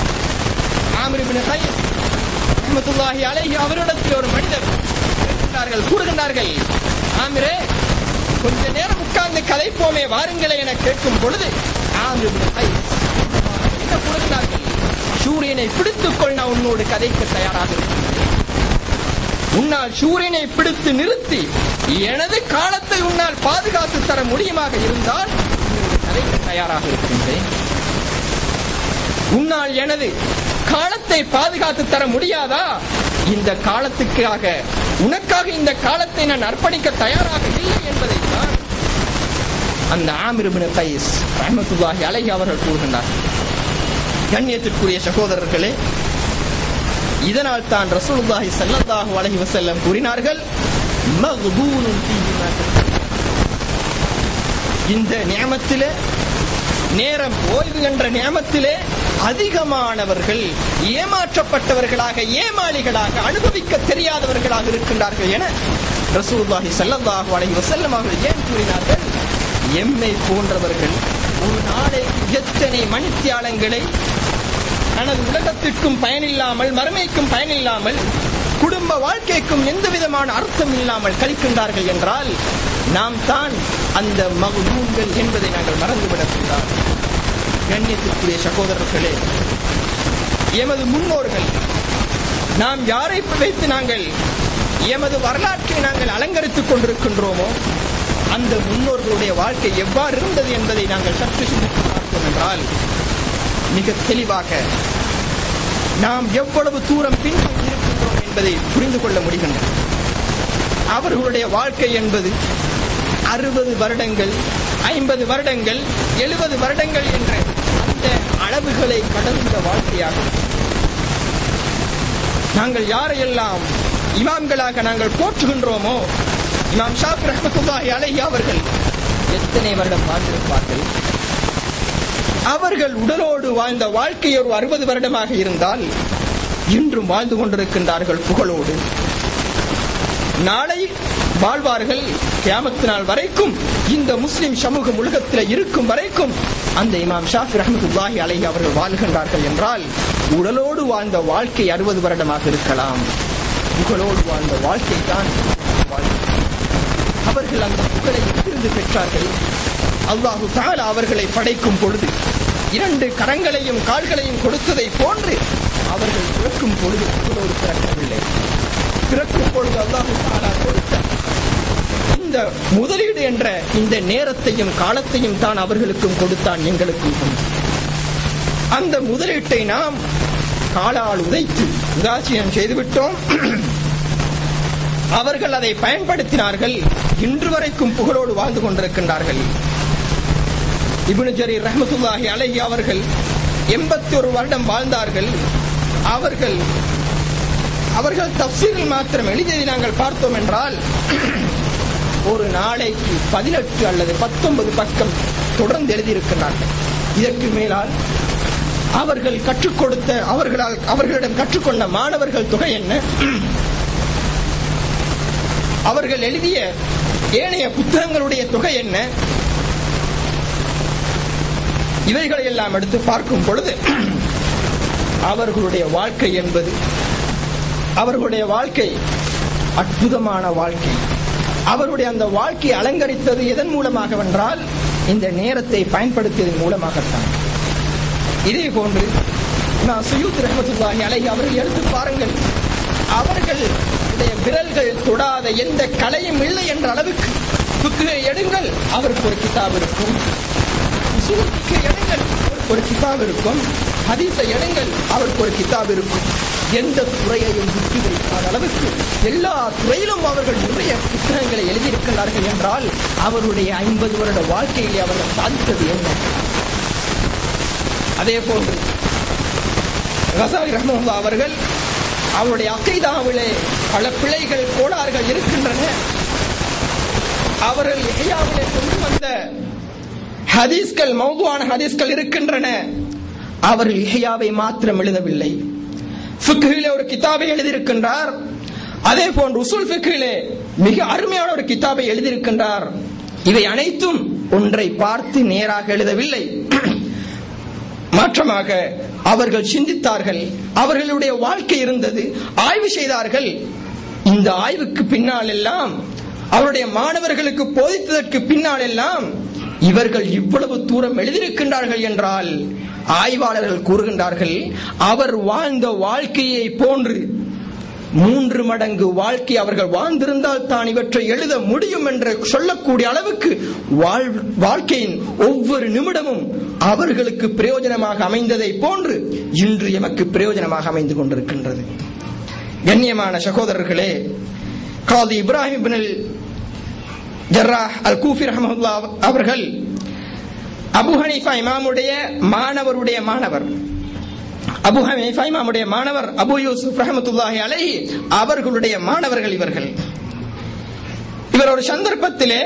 ஆமிர் இப்னு கைஸ் ரஹ்மத்துல்லாஹி அலைஹி அவரிடத்தில் ஒரு மனிதர் கேட்கின்றார்கள் கூறுகின்றார்கள் ஆமிரே கொஞ்ச நேரம் உட்கார்ந்து கதைப்போமே வாருங்களே என கேட்கும் பொழுது ஆமிர் இப்னு கைஸ் என்ன கூறுகிறார்கள் சூரியனை பிடித்துக்கொள் நான் உன்னோடு கதைக்க தயாராக இருக்கின்றேன் உன்னால் சூரியனை பிடித்து நிறுத்தி எனது காலத்தை உன்னால் பாதுகாத்து தர முடியுமாக இருந்தால் உன்னோடு கதைக்க தயாராக இருக்கின்றேன் உன்னால் எனது காலத்தை பாதுகாத்து தர முடியாதா இந்த காலத்துக்காக உனக்காக இந்த காலத்தை நான் அர்ப்பணிக்க தயாராக இல்லை என்பதைத்தான் அந்த ஆமிருபின் கைஸ் ரஹமத்துல்லாஹி அலைஹி அவர்கள் கூறுகின்றார் கண்ணியத்திற்குரிய சகோதரர்களே இதனால் தான் ரசூலுல்லாஹி ஸல்லல்லாஹு அலைஹி வஸல்லம் கூறினார்கள் மக்பூனுன் ஃபீஹி மா இந்த நியமத்திலே நேரம் ஓய்வு என்ற நியமத்திலே அதிகமானவர்கள் ஏமாற்றப்பட்டவர்களாக ஏமாளிகளாக அனுபவிக்க தெரியாதவர்களாக இருக்கின்றார்கள் என ரசூலுல்லாஹி ஸல்லல்லாஹு அலைஹி வஸல்லம் அவர்கள் ஏன் கூறினார்கள் எம்மை போன்றவர்கள் ஒரு நாளைக்கு எத்தனை மணித்தியாலங்களை தனது உலகத்திற்கும் பயனில்லாமல் மறுமைக்கும் பயனில்லாமல் குடும்ப வாழ்க்கைக்கும் எந்த விதமான அர்த்தம் இல்லாமல் கழிக்கின்றார்கள் என்றால் நாம் தான் அந்த மகூன்கள் என்பதை நாங்கள் மறந்துவிடக் கூடாது கண்ணியத்திற்குரிய சகோதரர்களே எமது முன்னோர்கள் நாம் யாரை வைத்து நாங்கள் எமது வரலாற்றை நாங்கள் அலங்கரித்துக் கொண்டிருக்கின்றோமோ அந்த முன்னோர்களுடைய வாழ்க்கை எவ்வாறு இருந்தது என்பதை நாங்கள் சற்று சிந்தித்து பார்த்தோம் என்றால் மிக தெளிவாக நாம் எவ்வளவு தூரம் பின்தங்கி இருக்கின்றோம் என்பதை புரிந்து கொள்ள முடிகின்றது அவர்களுடைய வாழ்க்கை என்பது அறுபது வருடங்கள் ஐம்பது வருடங்கள் எழுபது வருடங்கள் என்ற அந்த அளவுகளை கடந்த வாழ்க்கையாகும் நாங்கள் யாரையெல்லாம் இமாம்களாக நாங்கள் போற்றுகின்றோமோ இமாம் ஷாஃபி ரஹமத்துல்லாஹி அலைஹி அவர்கள் எத்தனை வருடம் வாழ்ந்திருப்பார்கள் அவர்கள் உடலோடு வாழ்ந்த வாழ்க்கை ஒரு அறுபது வருடமாக இருந்தால் இன்றும் வாழ்ந்து கொண்டிருக்கின்றார்கள் புகழோடு நாளை வாழ்வார்கள் கியாமத்து நாள் வரைக்கும் இந்த முஸ்லிம் சமூகம் உலகத்தில் இருக்கும் வரைக்கும் அந்த இமாம் ஷாஃபி ரஹமத்துல்லாஹி அலைஹி அவர்கள் வாழ்கின்றார்கள் என்றால் உடலோடு வாழ்ந்த வாழ்க்கை அறுபது வருடமாக இருக்கலாம் புகழோடு வாழ்ந்த வாழ்க்கை தான் அவர்கள் அந்த புகழை எங்கிருந்து பெற்றார்கள் அல்லாஹு தாலா அவர்களை படைக்கும் பொழுது இரண்டு கரங்களையும் கால்களையும் கொடுத்ததை போன்று அவர்கள் பிறக்கும் பொழுது புகழோடு பிறக்கவில்லை பிறக்கும் பொழுது அல்லாஹு தாலா கொடுத்த இந்த முதலீடு என்ற இந்த நேரத்தையும் காலத்தையும் தான் அவர்களுக்கும் கொடுத்தான் எங்களுக்கும் அந்த முதலீட்டை நாம் காலால் உதைத்து உதாசீனம் செய்துவிட்டோம் அவர்கள் அதை பயன்படுத்தினார்கள் இன்று வரைக்கும் புகழோடு வாழ்ந்து கொண்டிருக்கின்றார்கள் இப்னு ஜரீர் ரஹமத்துல்லாஹி அலைஹி அவர்கள் எண்பத்தி ஒரு வருடம் வாழ்ந்தார்கள் அவர்கள் அவர்கள் தப்சீரில் மாத்திரம் எழுதியதை நாங்கள் பார்த்தோம் என்றால் ஒரு நாளைக்கு பதினெட்டு அல்லது பத்தொன்பது பக்கம் தொடர்ந்து எழுதியிருக்கிறார்கள் இதற்கு மேலால் அவர்கள் கற்றுக் கொடுத்த அவர்களால் அவர்களிடம் கற்றுக்கொண்ட மாணவர்கள் தொகை என்ன அவர்கள் எழுதிய ஏனைய புத்தகங்களுடைய தொகை என்ன இவைகளை எல்லாம் எடுத்து பார்க்கும் பொழுது அவர்களுடைய வாழ்க்கை என்பது அவர்களுடைய வாழ்க்கை அற்புதமான வாழ்க்கை அவருடைய அந்த வாழ்க்கையை அலங்கரித்தது எதன் மூலமாக வென்றால் இந்த நேரத்தை பயன்படுத்தியதன் மூலமாகத்தான் இதே போன்று நான் சுயூத் ரஹமத்துல்லாஹி அலை அவர்கள் எடுத்து பாருங்கள் அவர்கள் விரல்கள் தொடாத எந்த கலையும் இல்லை என்ற அளவுக்கு புத்தகை எடுங்கள் அவருக்கு ஒரு கிதாப் இருக்கும் உசூலுக்கு எடுங்கள் அவருக்கு ஒரு கிதாப் இருக்கும் ஹதீஸை எடுங்கள் அவருக்கு ஒரு கிதாப் இருக்கும் எந்த துறையையும் விட்டு வைக்காத அளவுக்கு எல்லா துறையிலும் அவர்கள் நிறைய புத்தகங்களை எழுதியிருக்கிறார்கள் என்றால் அவருடைய ஐம்பது வருட வாழ்க்கையிலே அவர்கள் சாதித்தது என்ன அதே போன்று ரசாலி ரஹ்மல்லா அவர்கள் அவருடைய அக்கைதாவிலே பல பிழைகள் கோளாறுகள் இருக்கின்றன அவர்கள் இஹ்யாவிலே கொண்டு வந்த ஹதீஸ்கள் மௌதுவான ஹதீஸ்கள் இருக்கின்றன அவர்கள் இஹ்யாவை மாத்திரம் எழுதவில்லை ஃபிக்ஹிலே ஒரு கிதாபை எழுதியிருக்கின்றார் அதே போன்று உசுல் ஃபிக்ஹிலே மிக அருமையான ஒரு கிதாபை எழுதியிருக்கின்றார் இவை அனைத்தும் ஒன்றை பார்த்து நேராக எழுதவில்லை மாற்றமாக அவர்கள் சிந்தித்தார்கள் அவர்களுடைய வாழ்க்கை இருந்தது ஆய்வு செய்தார்கள் இந்த ஆய்வுக்கு பின்னால் எல்லாம் அவருடைய மாணவர்களுக்கு போதித்ததற்கு பின்னால் எல்லாம் இவர்கள் இவ்வளவு தூரம் எழுதியிருக்கின்றார்கள் என்றால் ஆய்வாளர்கள் கூறுகின்றார்கள் அவர் வாழ்ந்த வாழ்க்கையை போன்று மூன்று மடங்கு வாழ்க்கை அவர்கள் வாழ்ந்திருந்தால் தான் இவற்றை எழுத முடியும் என்று சொல்லக்கூடிய அளவுக்கு வாழ்- வாழ்க்கையின் ஒவ்வொரு நிமிடமும் அவர்களுக்கு பிரயோஜனமாக அமைந்ததை போன்று இன்று எமக்கு பிரயோஜனமாக அமைந்து கொண்டிருக்கின்றது கண்ணியமான சகோதரர்களே காதி இப்ராஹிம் பின் ஜர்ராஹ் அல் கூஃபி ரஹமஹுல்லா அவர்கள் அபு ஹனீஃபா இமாமுடைய மாணவருடைய மாணவர் அபு ஹனீஃபா இமாமுடைய மாணவர் அபு யூசுப் ரஹமத்துல்லாஹி அலைஹி அவர்களுடைய மாணவர்கள் இவர்கள் இவர் ஒரு சந்தர்ப்பத்திலே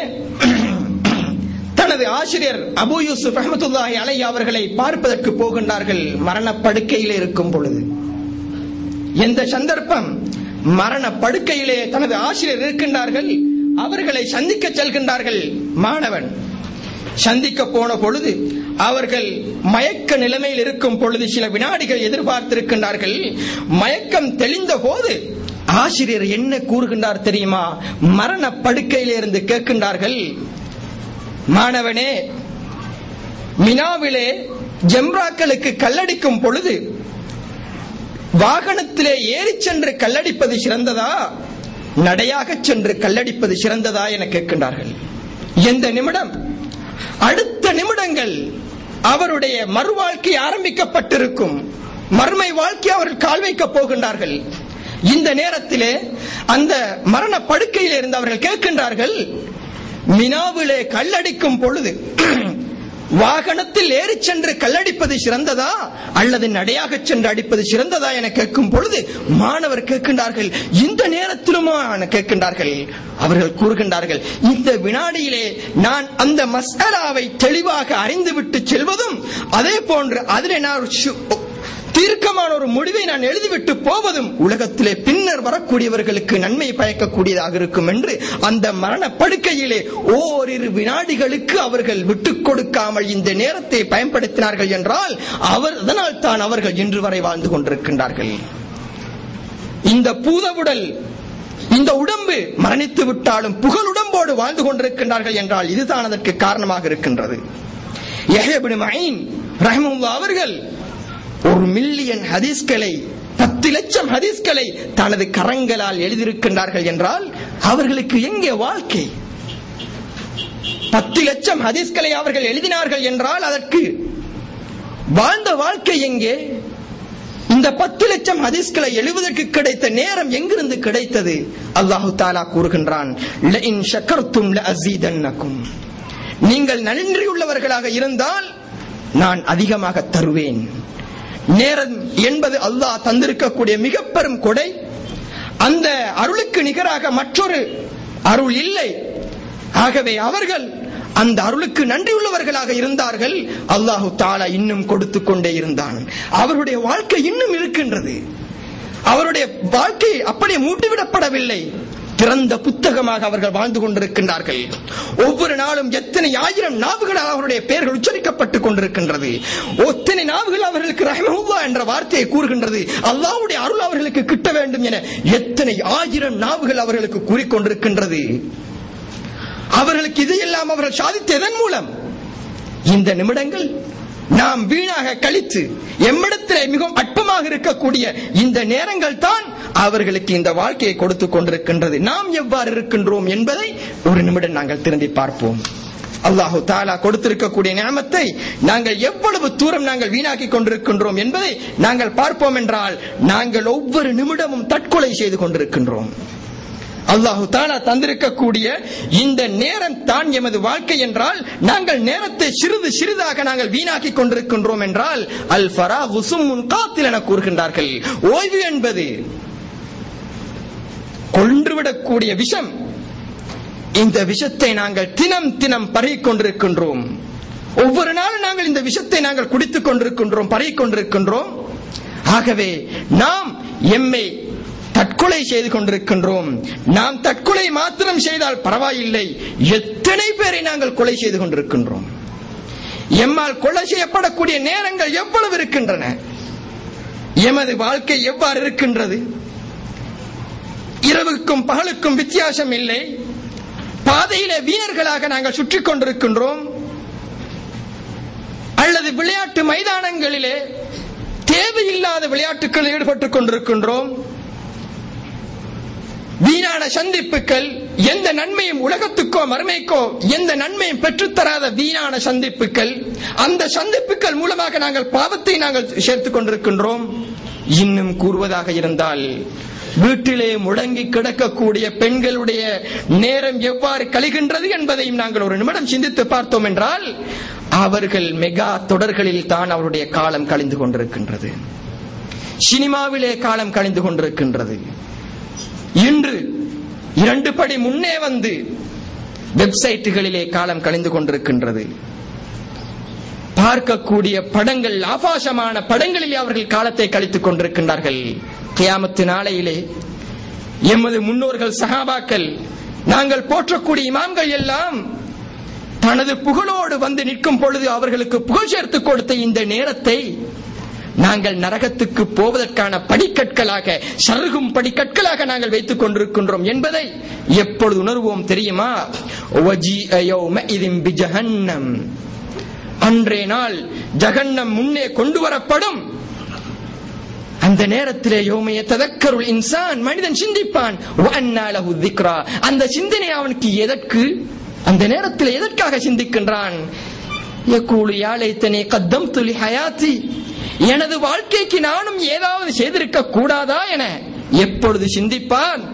தனது ஆசிரியர் அபு யூசுப் ரஹமத்துல்லாஹி அலைஹி அவர்களை பார்ப்பதற்கு போகின்றார்கள் மரணப்படுக்கையில் இருக்கும் பொழுது எந்த சந்தர்ப்பம் மரண படுக்கையிலே தனது ஆசிரியர் இருக்கின்றார்கள் அவர்களை சந்திக்க செல்கின்றார்கள் மாணவன் சந்திக்க போன பொழுது அவர்கள் மயக்க நிலைமையில் இருக்கும் பொழுது சில வினாடிகள் எதிர்பார்த்திருக்கின்றார்கள் மயக்கம் தெளிந்த போது ஆசிரியர் என்ன கூறுகின்றார் தெரியுமா மரண படுக்கையிலே இருந்து கேட்கின்றார்கள் மாணவனே மினாவிலே ஜெம்ராக்களுக்கு கல்லடிக்கும் பொழுது வாகனத்திலே ஏறிச் சென்று கல்லடிப்பது சிறந்ததா நடையாக சென்று கல்லடிப்பது சிறந்ததா என கேட்கின்றார்கள் எந்த நிமிடம் அடுத்த நிமிடங்கள் அவருடைய மறுவாழ்க்கை ஆரம்பிக்கப்பட்டிருக்கும் மறுமை வாழ்க்கை அவர்கள் கால் வைக்கப் போகின்றார்கள் இந்த நேரத்திலே அந்த மரண படுக்கையில் இருந்து அவர்கள் கேட்கின்றார்கள் மினாவிலே கல்லடிக்கும் பொழுது வாகனத்தில் ஏறிச் சென்று கல்லடிப்பது சிறந்ததா அல்லது நடையாக சென்று அடிப்பது சிறந்ததா என கேட்கும் பொழுது மாணவர் கேட்கின்றார்கள் இந்த நேரத்திலுமா என கேட்கின்றார்கள் அவர்கள் கூறுகின்றார்கள் இந்த வினாடியிலே நான் அந்த மசாலாவை தெளிவாக அறிந்துவிட்டு செல்வதும் அதே போன்று அதிலே நான் ஒரு சு- தீர்க்கமான ஒரு முடிவை நான் எழுதிவிட்டு போவதும் உலகத்திலே பின்னர் வரக்கூடியவர்களுக்கு நன்மை பயக்கக்கூடியதாக இருக்கும் என்று அந்த மரண படுக்கையிலே ஓரிரு வினாடிகளுக்கு அவர்கள் விட்டுக் கொடுக்காமல் இந்த நேரத்தை பயன்படுத்தினார்கள் என்றால் அவர் அதனால் தான் அவர்கள் இன்று வரை வாழ்ந்து கொண்டிருக்கின்றார்கள் இந்த பூதவுடல் இந்த உடம்பு மரணித்து விட்டாலும் புகழுடம்போடு வாழ்ந்து கொண்டிருக்கின்றார்கள் என்றால் இதுதான் அதற்கு காரணமாக இருக்கின்றது யஹ்யபின் மயின் ரஹமுல்லா அவர்கள் ஒரு மில்லியன் ஹதீஸ்களை பத்து லட்சம் ஹதீஸ்களை தனது கரங்களால் எழுதியிருக்கின்றார்கள் என்றால் அவர்களுக்கு எங்கே வாழ்க்கை பத்து லட்சம் ஹதீஸ்களை அவர்கள் எழுதினார்கள் என்றால் அதற்கு வாழ்ந்த வாழ்க்கை எங்கே இந்த பத்து லட்சம் ஹதீஸ்களை எழுவதற்கு கிடைத்த நேரம் எங்கிருந்து கிடைத்தது அல்லாஹு தாலா கூறுகின்றான் "லஇன் ஷக்கர்தும் லஅஸீதன்னகும்." நீங்கள் நன்றியுள்ளவர்களாக இருந்தால் நான் அதிகமாக தருவேன் நேரம் என்பது அல்லாஹ் தந்திருக்கக்கூடிய மிக பெரும் கொடை அந்த அருளுக்கு நிகராக மற்றொரு அருள் இல்லை ஆகவே அவர்கள் அந்த அருளுக்கு நன்றியுள்ளவர்களாக இருந்தார்கள் அல்லாஹு தாலா இன்னும் கொடுத்து கொண்டே இருந்தான் அவருடைய வாழ்க்கை இன்னும் இருக்கின்றது அவருடைய வாழ்க்கை அப்படியே மூட்டிவிடப்படவில்லை திறந்த புத்தகமாக அவர்கள் வாழ்ந்து கொண்டிருக்கின்றார்கள் ஒவ்வொரு நாளும் எத்தனை ஆயிரம் நாவுகளால் அவருடைய பெயர்கள் உச்சரிக்கப்பட்டுக் கொண்டிருக்கின்றது எத்தனை நாவுகள் அவர்களுக்கு ரஹ்மஹுல்லா என்ற வார்த்தையை கூறுகின்றது அல்லாஹ்வுடைய அருள் அவர்களுக்கு கிட்ட வேண்டும் என எத்தனை ஆயிரம் நாவுகள் அவர்களுக்கு கூறிக்கொண்டிருக்கின்றது அவர்களுக்கு இதையெல்லாம் அவர்கள் சாதித்ததன் மூலம் இந்த நிமிடங்கள் நாம் வீணாக கழித்து எம்மிடத்திலே மிகவும் அற்பமாக இருக்கக்கூடிய இந்த நேரங்கள் தான் அவர்களுக்கு இந்த வாழ்க்கையை கொடுத்து கொண்டிருக்கின்றது நாம் எவ்வாறு இருக்கின்றோம் என்பதை ஒரு நிமிடம் நாங்கள் திரும்பி பார்ப்போம் அல்லாஹு தாலா கொடுத்திருக்கக்கூடிய நியமத்தை நாங்கள் எவ்வளவு தூரம் நாங்கள் வீணாக்கி கொண்டிருக்கின்றோம் என்பதை நாங்கள் பார்ப்போம் என்றால் நாங்கள் ஒவ்வொரு நிமிடமும் தற்கொலை செய்து கொண்டிருக்கின்றோம் அல்லாஹு தாலா தந்திருக்கக்கூடிய இந்த நேரம் தான் எமது வாழ்க்கை என்றால் நாங்கள் நேரத்தை சிறிது சிறிதாக நாங்கள் வீணாக்கி கொண்டிருக்கின்றோம் என்றால் அல் ஃபரா உசும் காத்தில் என கூறுகின்றார்கள் ஓய்வு என்பது கொன்றுவிடக்கூடிய விஷம் இந்த விஷத்தை நாங்கள் தினம் தினம் பருகிக் கொண்டிருக்கின்றோம் ஒவ்வொரு நாளும் நாங்கள் இந்த விஷத்தை நாங்கள் குடித்துக் கொண்டிருக்கின்றோம் பருகிக் கொண்டிருக்கின்றோம் ஆகவே நாம் எம்மை தற்கொலை செய்து கொண்டிருக்கின்றோம் நாம் தற்கொலை மாத்திரம் செய்தால் பரவாயில்லை எத்தனை பேரை நாங்கள் கொலை செய்து கொண்டிருக்கின்றோம் எம்மால் கொலை செய்யப்படக்கூடிய நேரங்கள் எவ்வளவு இருக்கின்றன எமது வாழ்க்கை எவ்வாறு இருக்கின்றது இரவுக்கும் பகலுக்கும் வித்தியாசம் இல்லை பாதையிலே வீரர்களாக நாங்கள் சுற்றி கொண்டிருக்கின்றோம் அல்லது விளையாட்டு மைதானங்களிலே தேவையில்லாத விளையாட்டுகளில் ஈடுபட்டுக் கொண்டிருக்கின்றோம் வீணான சந்திப்புகள் எந்த நன்மையும் உலகத்துக்கோ மறுமைக்கோ எந்த நன்மையும் பெற்றுத்தராத வீணான சந்திப்புகள் அந்த சந்திப்புகள் மூலமாக நாங்கள் பாவத்தை நாங்கள் சேர்த்துக் கொண்டிருக்கின்றோம் இன்னும் கூறுவதாக இருந்தால் வீட்டிலே முடங்கி கிடக்கக்கூடிய பெண்களுடைய நேரம் எவ்வாறு கழிகின்றது என்பதையும் நாங்கள் ஒரு நிமிடம் சிந்தித்து பார்த்தோம் என்றால் அவர்கள் மெகா தொடர்களில் தான் அவருடைய காலம் கழிந்து கொண்டிருக்கின்றது சினிமாவிலே காலம் கழிந்து கொண்டிருக்கின்றது இன்று இரண்டு படி முன்னே வந்து வெப்சைட்டுகளிலே காலம் கழிந்து கொண்டிருக்கின்றது பார்க்கக்கூடிய படங்கள் ஆபாசமான படங்களிலே அவர்கள் காலத்தை கழித்துக் கொண்டிருக்கின்றார்கள் கியாமத்து நாளையிலே எமது முன்னோர்கள் சகாபாக்கள் நாங்கள் போற்றக்கூடிய இமாம்கள் எல்லாம் தனது புகழோடு வந்து நிற்கும் பொழுது அவர்களுக்கு புகழ் சேர்த்து கொடுத்த இந்த நேரத்தை நாங்கள் நரகத்துக்கு போவதற்கான படிக்கற்களாக சருகும் படிக்கற்களாக நாங்கள் வைத்துக் கொண்டிருக்கின்றோம் என்பதை எப்பொழுது உணர்வோம் தெரியுமா وَجِيءَ يَوْمَئِذٍ بِجَهَنَّمَ அன்றைய நாள் ஜகன்னம் முன்னே கொண்டு வரப்படும் அந்த நேரத்திலே யோமைய ததக்கருள் இன்சான் மனிதன் சிந்திப்பான் وَأَنَّى لَهُ الذِّكْرَى. அந்த சிந்தனை அவனுக்கு எதற்கு அந்த நேரத்தில் எதற்காக சிந்திக்கின்றான் யக்கூலு யா லைத்தனி கத்தம்து லிஹயாத்தி எனது வாழ்க்கைக்கு நானும் ஏதாவது செய்திருக்க கூடாதா என எப்பொழுது சிந்திப்பான்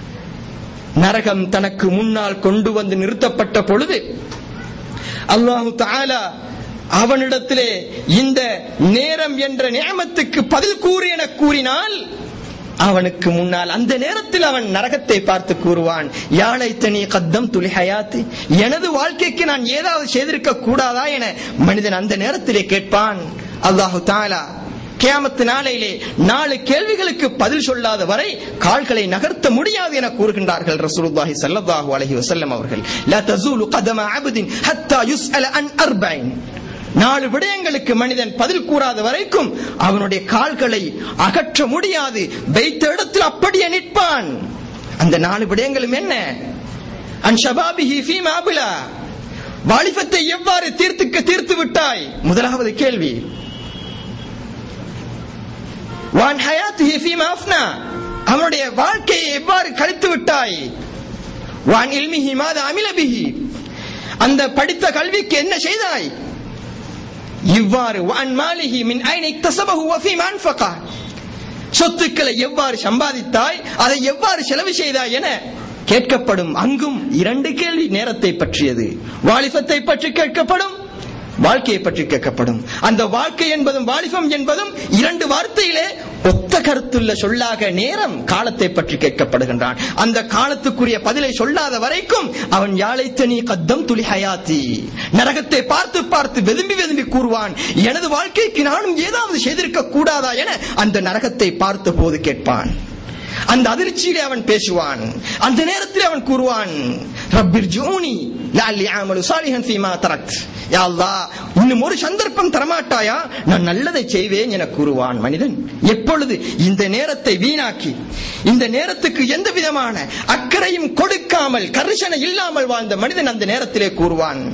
நரகம் தனக்கு முன்னால் கொண்டு வந்து நிறுத்தப்பட்ட பொழுது அல்லாஹு தாலா அவனிடத்திலே இந்த நேரம் என்ற நியமத்துக்கு பதில் கூறு என கூறினால் அவனுக்கு முன்னால் அந்த நேரத்தில் அவன் நரகத்தை பார்த்து கூறுவான் யாழை தனி கத்தம் துளி ஹயாத்து எனது வாழ்க்கைக்கு நான் ஏதாவது செய்திருக்க கூடாதா என மனிதன் அந்த நேரத்திலே கேட்பான் அல்லாஹு தாலா கியாமத்து நாளையிலே நாலு கேள்விகளுக்கு பதில் சொல்லாத வரை கால்களை நகர்த்த முடியாது என கூறுகின்றார்கள் ரசூலுல்லாஹி ஸல்லல்லாஹு அலைஹி வஸல்லம் அவர்கள் லா தஸூலு கதம அப்தின் ஹத்தா யுஸ்அல அன் அர்பைன் நாலு விடயங்களுக்கு மனிதன் பதில் கூறாத வரைக்கும் அவனுடைய கால்களை அகற்ற முடியாது வைத்த இடத்தில் அப்படியே நிற்பான் அந்த நாலு விடயங்களும் என்ன அன் ஷபாபிஹி ஃபீமா அபிலா வாலிபத்தை எவ்வாறு தீர்த்துக்க தீர்த்து விட்டாய் முதலாவது கேள்வி வான் ஹயாத்துஹி ஃபீமா அஃப்னா அவனுடைய வாழ்க்கையை எவ்வாறு கழித்து விட்டாய் வான் இல்மிஹி மாத அமிலபிஹி அந்த படித்த கல்விக்கு என்ன செய்தாய் இவ்வாறு வான் மாலிஹி மின் ஐனை தசபஹு வஃபீமா அன்ஃபகா சொத்துக்களை எவ்வாறு சம்பாதித்தாய் அதை எவ்வாறு செலவு செய்தாய் என கேட்கப்படும் அங்கும் இரண்டு கேள்வி நேரத்தை பற்றியது வாலிபத்தை பற்றி கேட்கப்படும் வாழ்க்கையை பற்றி கேட்கப்படும் அந்த வாழ்க்கை என்பதும் வாலிபம் என்பதும் இரண்டு வார்த்தையிலே ஒத்த கருத்துள்ள சொல்லாக நேரம் காலத்தை பற்றி கேட்கப்படுகின்றான் அந்த காலத்துக்குரிய பதிலை சொல்லாத வரைக்கும் அவன் யாழைத்த நீ கத்தம் துளி ஹயாத்தி நரகத்தை பார்த்து பார்த்து வெதும்பி வெதும்பி கூறுவான் எனது வாழ்க்கைக்கு நானும் ஏதாவது செய்திருக்க கூடாதா என அந்த நரகத்தை பார்த்த போது கேட்பான் அந்த அதிர்ச்சியிலே அவன் பேசுவான் அந்த நேரத்தில் அவன் கூறுவான் ரப்பிர் ஜூனி லாலி ஆமலு சாலிஹன் ஃபீமா தரக்த் யா அல்லாஹ் இன்னும் ஒரு சந்தர்ப்பம் தரமாட்டாயா நான் நல்லதை செய்வேன் என கூறுவான் மனிதன் எப்பொழுது இந்த நேரத்தை வீணாக்கி இந்த நேரத்துக்கு எந்த விதமான அக்கறையும் கொடுக்காமல் கரிசனை இல்லாமல் வாழ்ந்த மனிதன் அந்த நேரத்திலே கூறுவான்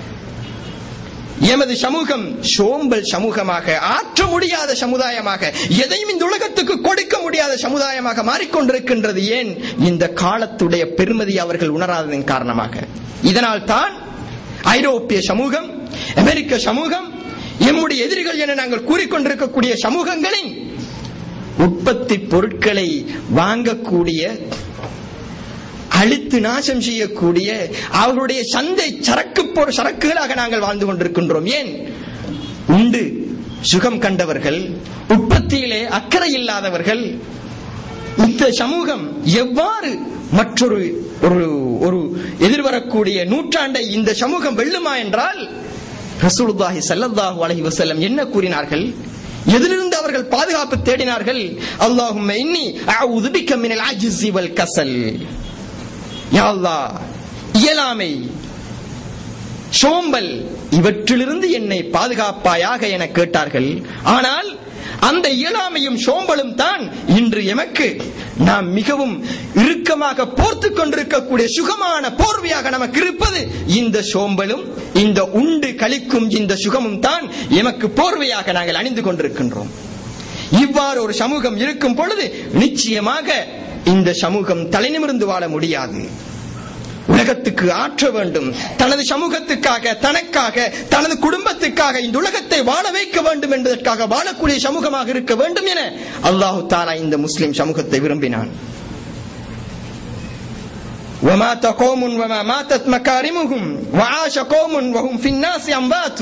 எமது சமூகம் சோம்பல் சமூகமாக ஆற்ற முடியாத சமுதாயமாக எதையும் இந்த உலகத்துக்கு கொடுக்க முடியாத சமுதாயமாக மாறிக்கொண்டிருக்கின்றது ஏன் இந்த காலத்துடைய பெருமதி அவர்கள் உணராததன் காரணமாக இதனால் தான் ஐரோப்பிய சமூகம் அமெரிக்க சமூகம் எம்முடைய எதிரிகள் என நாங்கள் கூறிக்கொண்டிருக்கக்கூடிய சமூகங்களின் உற்பத்தி பொருட்களை வாங்கக்கூடிய அழித்து நாசம் செய்யக்கூடிய அவர்களுடைய சந்தை சரக்கு பொரு- சரக்குகளாக நாங்கள் வாழ்ந்து கொண்டிருக்கின்றோம் ஏன் உண்டு சுகம் கண்டவர்கள் உற்பத்தியிலே அக்கறை இல்லாதவர்கள் இந்த சமூகம் எவ்வாறு மற்றொரு ஒரு ஒரு எதிர்வரக்கூடிய நூற்றாண்டை இந்த சமூகம் வெல்லுமா என்றால் ரசூலுல்லாஹி ஸல்லல்லாஹு அலைஹி வஸல்லம் என்ன கூறினார்கள் எதிலிருந்து அவர்கள் பாதுகாப்பு தேடினார்கள் அல்லாஹும்ம இன்னி அஊது பிக்க மினல் அஜ்ஸி வல் கஸல் யா அல்லாஹ் இயலாமை சோம்பல் இவற்றிலிருந்து என்னை பாதுகாப்பாயாக என கேட்டார்கள் ஆனால் அந்த இயலாமையும் சோம்பலும் தான் இன்று எமக்கு நாம் மிகவும் இறுக்கமாக போர்த்து கொண்டிருக்கக்கூடிய சுகமான போர்வையாக நமக்கு இருப்பது இந்த சோம்பலும் இந்த உண்டு கழிக்கும் இந்த சுகமும் தான் எமக்கு போர்வையாக நாங்கள் அணிந்து கொண்டிருக்கின்றோம் இவ்வாறு ஒரு சமூகம் இருக்கும் பொழுது நிச்சயமாக இந்த சமூகம் தலைநிமிர்ந்து வாழ முடியாது உலகத்துக்கு ஆற்ற வேண்டும் தனது சமூகத்துக்காக தனக்காக தனது குடும்பத்துக்காக இந்த உலகத்தை வாழ வைக்க வேண்டும் என்பதற்காக வாழக்கூடிய சமூகமாக இருக்க வேண்டும் என அல்லாஹு தாலா இந்த முஸ்லிம் சமூகத்தை விரும்பினான் ومات قوم وما ماتت مكارمهم وعاش قوم وهم في الناس أموات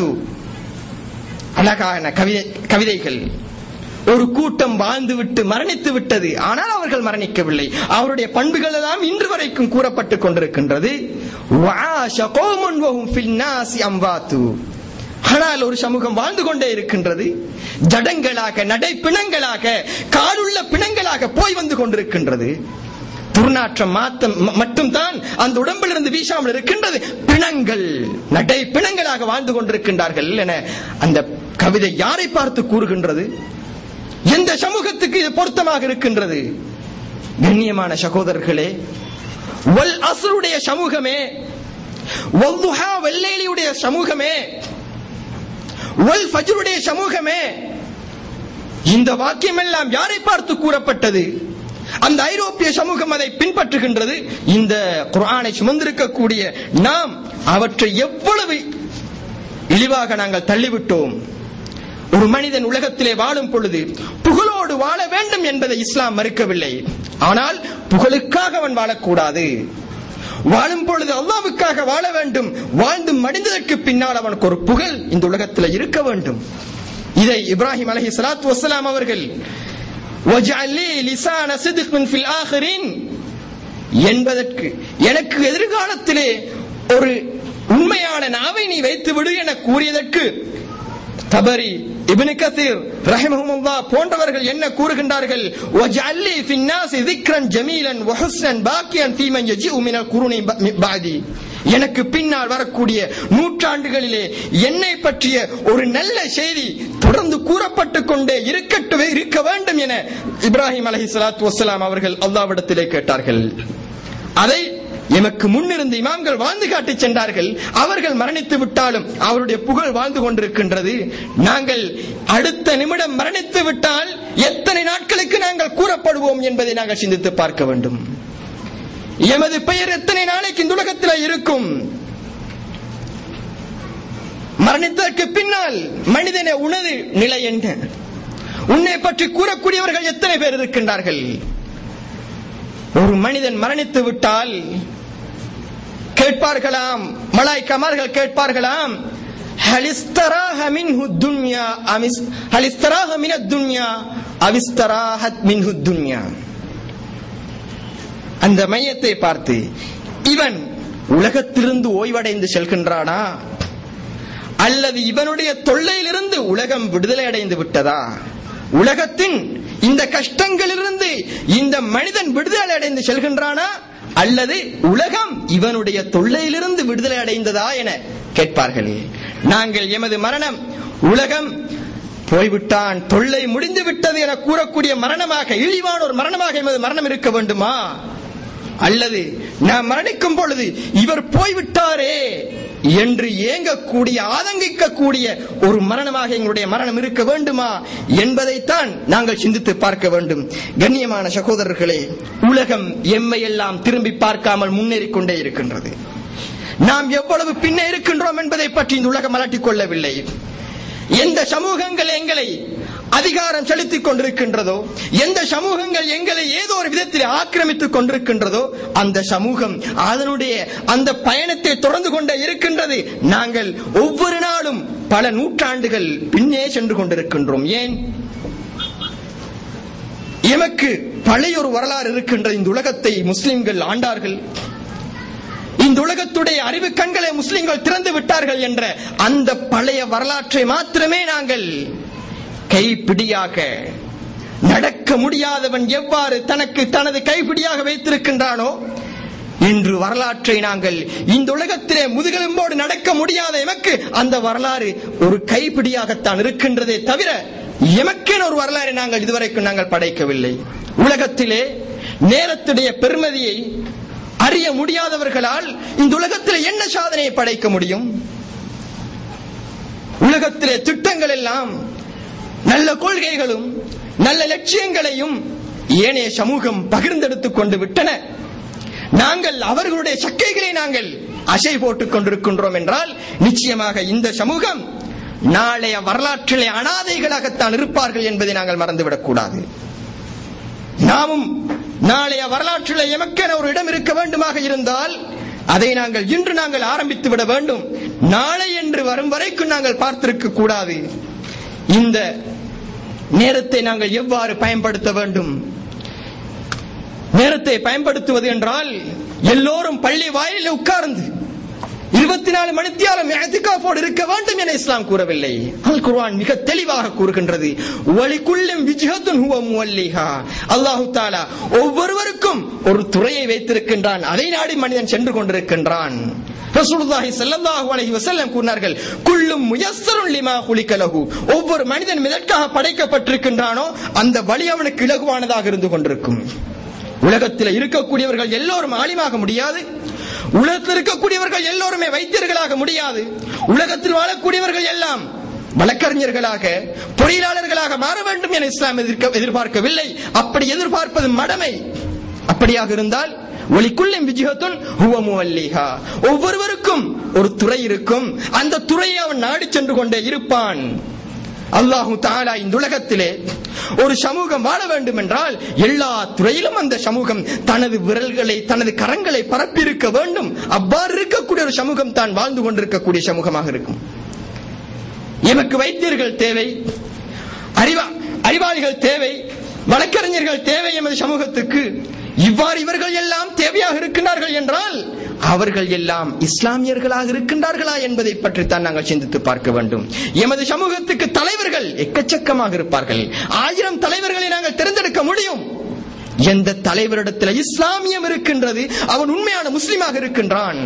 அழகான கவிதை கவிதைகள் ஒரு கூட்டம் வாழ்ந்து விட்டு மரணித்து விட்டது ஆனால் அவர்கள் மரணிக்கவில்லை அவருடைய பண்புகள் எல்லாம் இன்று வரைக்கும் கூறப்பட்டுக் கொண்டிருக்கின்றது وعاش قوم وهم في الناس أموات. ஆனால் ஒரு சமூகம் வாழ்ந்து கொண்டே இருக்கின்றது ஜடங்களாக நடை பிணங்களாக காலுள்ள பிணங்களாக போய் வந்து கொண்டிருக்கின்றது துர்நாற்றம் மாத்தம் ம- மட்டும்தான் அந்த உடம்பிலிருந்து வீசாமல் இருக்கின்றது பிணங்கள் நடை பிணங்களாக வாழ்ந்து கொண்டிருக்கின்றார்கள் என அந்த கவிதை யாரை பார்த்து கூறுகின்றது எந்த சமூகத்துக்கு இது பொருத்தமாக இருக்கின்றது கண்ணியமான சகோதரர்களே வல் அசுருடைய சமூகமே வல்துஹா வெள்ளேலியுடைய சமூகமே வல் ஃபஜ்ருடைய சமூகமே இந்த வாக்கியம் எல்லாம் யாரை பார்த்து கூறப்பட்டது அந்த ஐரோப்பிய சமூகம் அதை பின்பற்றுகின்றது இந்த குர்ஆனை சுமந்திருக்கக்கூடிய நாம் அவற்றை எவ்வளவு இழிவாக நாங்கள் தள்ளிவிட்டோம் ஒரு மனிதன் உலகத்திலே வாழும் பொழுது புகழோடு வாழ வேண்டும் என்பதை இஸ்லாம் மறுக்கவில்லை ஆனால் புகழுக்காக அவன் வாழக்கூடாது வாழும் பொழுது அல்லாவுக்காக வாழ வேண்டும் வாழ்ந்து மடிந்ததற்கு பின்னால் அவனுக்கு ஒரு புகழ் இந்த உலகத்தில் இருக்க வேண்டும் இதை இப்ராஹிம் அலஹி சலாத்து வசலாம் அவர்கள் وَاجْعَلْ لِي لِسَانَ صِدْقٍ فِي الْآخِرِينَ என்பதற்கு எனக்கு எதிர்காலத்திலே ஒரு உண்மையான நாவை நீ வைத்து விடு என கூறியதற்கு தபரி இப்னு கதீர் ரஹிமஹுமுல்லாஹ் போன்றவர்கள் என்ன கூறுகின்றார்கள் وَاجْعَلْ لِي فِي النَّاسِ ذِكْرًا جَمِيلًا وَحُسْنًا بَاقِيًا فِي مَنْ يَجِيءُ مِنَ الْقُرُونِ بَعْدِي எனக்கு பின்னால் வரக்கூடிய நூற்றாண்டுகளிலே என்னை பற்றிய ஒரு நல்ல செய்தி தொடர்ந்து கூறப்பட்டு கொண்டே இருக்கட்டுமே இருக்க வேண்டும் என இப்ராஹிம் அலஹி சலாத்து வசலாம் அவர்கள் அல்லாவிடத்திலே கேட்டார்கள் அதை எமக்கு முன்னிருந்து இமாம்கள் வாழ்ந்து காட்டிச் சென்றார்கள் அவர்கள் மரணித்து விட்டாலும் அவருடைய புகழ் வாழ்ந்து கொண்டிருக்கின்றது நாங்கள் அடுத்த நிமிடம் மரணித்து விட்டால் எத்தனை நாட்களுக்கு நாங்கள் கூறப்படுவோம் என்பதை நாங்கள் சிந்தித்து பார்க்க வேண்டும் எமது பெயர் எத்தனை நாளைக்கு இந்த உலகத்தில் இருக்கும் மரணித்ததற்கு பின்னால் மனிதனை உனது நிலை என்ன உன்னை பற்றி கூறக்கூடியவர்கள் எத்தனை பேர் இருக்கின்றார்கள் ஒரு மனிதன் மரணித்து விட்டால் கேட்பார்களாம் மலாய்க்கமார்கள் கேட்பார்களாம் ஹலிஸ்தராஹ மின்ஹு துன்யா அமிஸ் ஹலிஸ்தராஹ மினத் துன்யா அவிஸ்தராஹத் மின்ஹு துன்யா அந்த மையத்தை பார்த்து இவன் உலகத்திலிருந்து ஓய்வடைந்து செல்கின்றானா அல்லது இவனுடைய தொல்லையிலிருந்து உலகம் விடுதலை அடைந்து விட்டதா உலகத்தின் இந்த கஷ்டங்களிலிருந்து இந்த மனிதன் விடுதலை அடைந்து செல்கின்றானா அல்லது உலகம் இவனுடைய தொல்லையிலிருந்து விடுதலை அடைந்ததா என கேட்பார்கள் நாங்கள் எமது மரணம் உலகம் போய்விட்டான் தொல்லை முடிந்து விட்டது என கூறக்கூடிய மரணமாக இழிவான ஒரு மரணமாக எமது மரணம் இருக்க வேண்டுமா அல்லது நாம் மரணிக்கும் பொழுது இவர் போய்விட்டாரே என்று ஏங்கக்கூடிய ஆதங்கிக்கக்கூடிய ஒரு மரணமாக எங்களுடைய மரணம் இருக்க வேண்டுமா என்பதைத்தான் நாங்கள் சிந்தித்து பார்க்க வேண்டும் கண்ணியமான சகோதரர்களே உலகம் எம்மை எல்லாம் திரும்பி பார்க்காமல் முன்னேறிக் கொண்டே இருக்கின்றது நாம் எவ்வளவு பின்னே இருக்கின்றோம் என்பதை பற்றி இந்த உலகம் அலட்டிக் கொள்ளவில்லை எந்த சமூகங்கள் எங்களை அதிகாரம் செலுத்திக் கொண்டிருக்கின்றதோ எந்த சமூகங்கள் எங்களை ஏதோ ஒரு விதத்தில் ஆக்கிரமித்துக் கொண்டிருக்கின்றதோ அந்த சமூகம் அதனுடைய அந்த பயணத்தை தொடர்ந்து கொண்டே இருக்கின்றது நாங்கள் ஒவ்வொரு நாளும் பல நூற்றாண்டுகள் பின்னே சென்று கொண்டிருக்கின்றோம் ஏன் எமக்கு பழைய ஒரு வரலாறு இருக்கின்ற இந்த உலகத்தை முஸ்லிம்கள் ஆண்டார்கள் இந்த உலகத்துடைய அறிவு கண்களை முஸ்லிம்கள் திறந்து விட்டார்கள் என்ற அந்த பழைய வரலாற்றை மாத்திரமே நாங்கள் கைப்பிடியாக நடக்க முடியாதவன் எவ்வாறு தனக்கு தனது கைப்பிடியாக வைத்திருக்கின்றானோ இன்று வரலாற்றை நாங்கள் இந்த உலகத்திலே முதுகெலும்போடு நடக்க முடியாத எமக்கு அந்த வரலாறு ஒரு கைப்பிடியாகத்தான் இருக்கின்றதே தவிர எமக்கென ஒரு வரலாறை நாங்கள் இதுவரைக்கும் நாங்கள் படைக்கவில்லை உலகத்திலே நேரத்துடைய பெருமதியை அறிய முடியாதவர்களால் இந்த உலகத்தில் என்ன சாதனையை படைக்க முடியும் உலகத்திலே திட்டங்கள் எல்லாம் நல்ல கொள்கைகளும் நல்ல லட்சியங்களையும் ஏனைய சமூகம் பகிர்ந்தெடுத்துக் கொண்டு விட்டன நாங்கள் அவர்களுடைய சக்கைகளை நாங்கள் அசை போட்டுக் கொண்டிருக்கின்றோம் என்றால் நிச்சயமாக இந்த சமூகம் நாளைய வரலாற்றிலே அனாதைகளாகத்தான் இருப்பார்கள் என்பதை நாங்கள் மறந்துவிடக் கூடாது நாமும் நாளைய வரலாற்றில் எமக்கென ஒரு இடம் இருக்க வேண்டுமாக இருந்தால் அதை நாங்கள் இன்று நாங்கள் ஆரம்பித்து விட வேண்டும் நாளை என்று வரும் வரைக்கும் நாங்கள் பார்த்திருக்க கூடாது இந்த நேரத்தை நாங்கள் எவ்வாறு பயன்படுத்த வேண்டும் நேரத்தை பயன்படுத்துவது என்றால் எல்லோரும் பள்ளி வாயிலில் உட்கார்ந்து இருபத்தி நாலு மணித்தியாலம் எத்திகாஃபோடு இருக்க வேண்டும் என இஸ்லாம் கூறவில்லை அல் குர்ஆன் மிக தெளிவாக கூறுகின்றது ஒலிக்குள்ளும் விஜயத்துன் ஹுவ முவல்லிஹா அல்லாஹு தாலா ஒவ்வொருவருக்கும் ஒரு துறையை வைத்திருக்கின்றான் அதை நாடி மனிதன் சென்று கொண்டிருக்கின்றான் ரசூலுல்லாஹி ஸல்லல்லாஹு அலைஹி வஸல்லம் கூறினார்கள் குல்லும் முயஸ்ஸருன் லிமா குலிக லஹு ஒவ்வொரு மனிதன் எதற்காக படைக்கப்பட்டிருக்கின்றானோ அந்த வழி அவனுக்கு இலகுவானதாக இருந்து கொண்டிருக்கும் உலகத்தில் இருக்கக்கூடியவர்கள் எல்லோரும் ஆலிமாக முடியாது உலகத்தில் இருக்கக்கூடியவர்கள் எல்லோருமே வைத்தியர்களாக முடியாது உலகத்தில் வாழக்கூடியவர்கள் எல்லாம் வழக்கறிஞர்களாக பொறியியலாளர்களாக மாற வேண்டும் என இஸ்லாம் எதிர்க்க எதிர்பார்க்கவில்லை அப்படி எதிர்பார்ப்பது மடமை அப்படியாக இருந்தால் ஒலிக்குள்ளும் விஜயத்துன் ஹுவ முவல்லிஹா ஒவ்வொருவருக்கும் ஒரு துறை இருக்கும் அந்த துறையை அவன் நாடி சென்று கொண்டே இருப்பான் அல்லாஹு தாலா இந்த உலகத்திலே ஒரு சமூகம் வாழ வேண்டும் என்றால் எல்லா துறையிலும் அந்த சமூகம் தனது விரல்களை தனது கரங்களை பரப்பியிருக்க வேண்டும் அவ்வாறு இருக்கக்கூடிய ஒரு சமூகம் தான் வாழ்ந்து கொண்டிருக்கக்கூடிய சமூகமாக இருக்கும் எமக்கு வைத்தியர்கள் தேவை அறிவா அறிவாளிகள் தேவை வழக்கறிஞர்கள் தேவை எமது சமூகத்துக்கு இவ்வாறு இவர்கள் எல்லாம் தேவையாக இருக்கின்றார்கள் என்றால் அவர்கள் எல்லாம் இஸ்லாமியர்களாக இருக்கின்றார்களா என்பதை பற்றித்தான் நாங்கள் சிந்தித்து பார்க்க வேண்டும் எமது சமூகத்துக்கு தலைவர்கள் எக்கச்சக்கமாக இருப்பார்கள் ஆயிரம் தலைவர்களை நாங்கள் தேர்ந்தெடுக்க முடியும் எந்த தலைவரிடத்தில் இஸ்லாமியம் இருக்கின்றது அவன் உண்மையான முஸ்லிமாக இருக்கின்றான்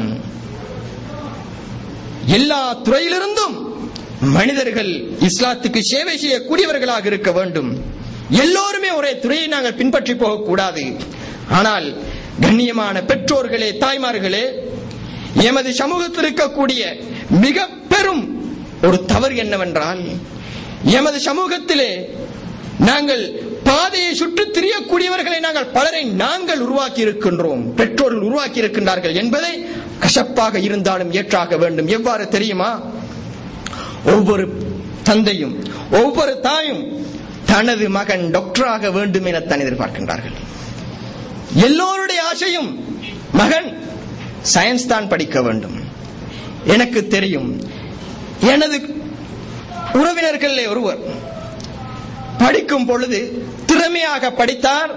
எல்லா துறையிலிருந்தும் மனிதர்கள் இஸ்லாத்துக்கு சேவை செய்யக்கூடியவர்களாக இருக்க வேண்டும் எல்லோருமே ஒரே துறையை நாங்கள் பின்பற்றி போகக்கூடாது ஆனால் கண்ணியமான பெற்றோர்களே தாய்மார்களே எமது சமூகத்தில் இருக்கக்கூடிய மிக பெரும் ஒரு தவறு என்னவென்றால் எமது சமூகத்திலே நாங்கள் பாதையை சுற்றி திரியக்கூடியவர்களை நாங்கள் பலரை நாங்கள் உருவாக்கி இருக்கின்றோம் பெற்றோர்கள் உருவாக்கி இருக்கின்றார்கள் என்பதை கசப்பாக இருந்தாலும் ஏற்றாக வேண்டும் எவ்வாறு தெரியுமா ஒவ்வொரு தந்தையும் ஒவ்வொரு தாயும் தனது மகன் டாக்டராக வேண்டும் என தான் எதிர்பார்க்கின்றார்கள் எல்லோருடைய ஆசையும் மகன் சயின்ஸ் தான் படிக்க வேண்டும் எனக்கு தெரியும் எனது உறவினர்களே ஒருவர் படிக்கும் பொழுது திறமையாக படித்தார்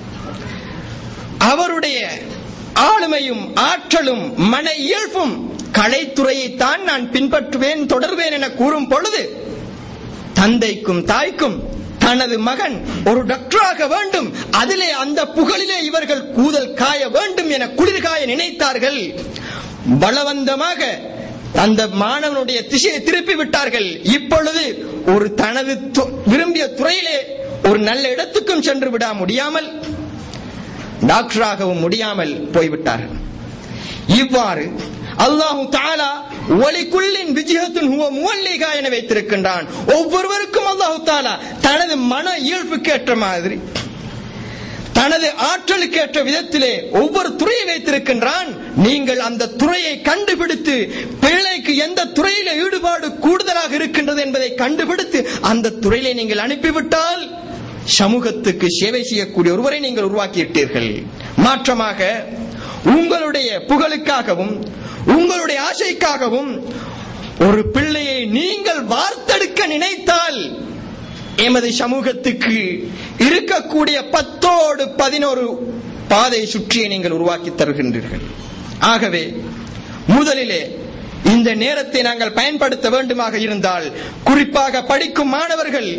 அவருடைய ஆளுமையும் ஆற்றலும் மன இயல்பும் கலைத்துறையைத்தான் நான் பின்பற்றுவேன் தொடர்வேன் என கூறும் பொழுது தந்தைக்கும் தாய்க்கும் தனது மகன் ஒரு டாக்டராக வேண்டும் அதிலே அந்த புகழிலே இவர்கள் கூதல் காய வேண்டும் என குளிர்காய நினைத்தார்கள் பலவந்தமாக அந்த மாணவனுடைய திசையை திருப்பி விட்டார்கள் இப்பொழுது ஒரு தனது து- விரும்பிய துறையிலே ஒரு நல்ல இடத்துக்கும் சென்று விட முடியாமல் டாக்டராகவும் முடியாமல் போய்விட்டார்கள் இவ்வாறு அல்லாஹு தாலா ஒலிக்குள்ளின் விஜயத்தின் ஹுவ முவல்லிகா என வைத்திருக்கின்றான் ஒவ்வொருவருக்கும் அல்லாஹு தாலா தனது மன இயல்புக்கு ஏற்ற மாதிரி தனது ஆற்றலுக்கு ஏற்ற விதத்திலே ஒவ்வொரு துறையை வைத்திருக்கின்றான் நீங்கள் அந்த துறையை கண்டுபிடித்து பிள்ளைக்கு எந்த துறையில ஈடுபாடு கூடுதலாக இருக்கின்றது என்பதை கண்டுபிடித்து அந்த துறையிலே நீங்கள் அனுப்பிவிட்டால் சமூகத்துக்கு சேவை செய்யக்கூடிய ஒருவரை நீங்கள் உருவாக்கிவிட்டீர்கள் மாற்றமாக உங்களுடைய புகழுக்காகவும் உங்களுடைய ஆசைக்காகவும் ஒரு பிள்ளையை நீங்கள் வார்த்தெடுக்க நினைத்தால் எமது சமூகத்துக்கு இருக்கக்கூடிய பத்தோடு பதினோரு பாதை சுற்றியை நீங்கள் உருவாக்கி தருகின்றீர்கள் ஆகவே முதலிலே இந்த நேரத்தை நாங்கள் பயன்படுத்த வேண்டுமாக இருந்தால் குறிப்பாக படிக்கும் மாணவர்கள்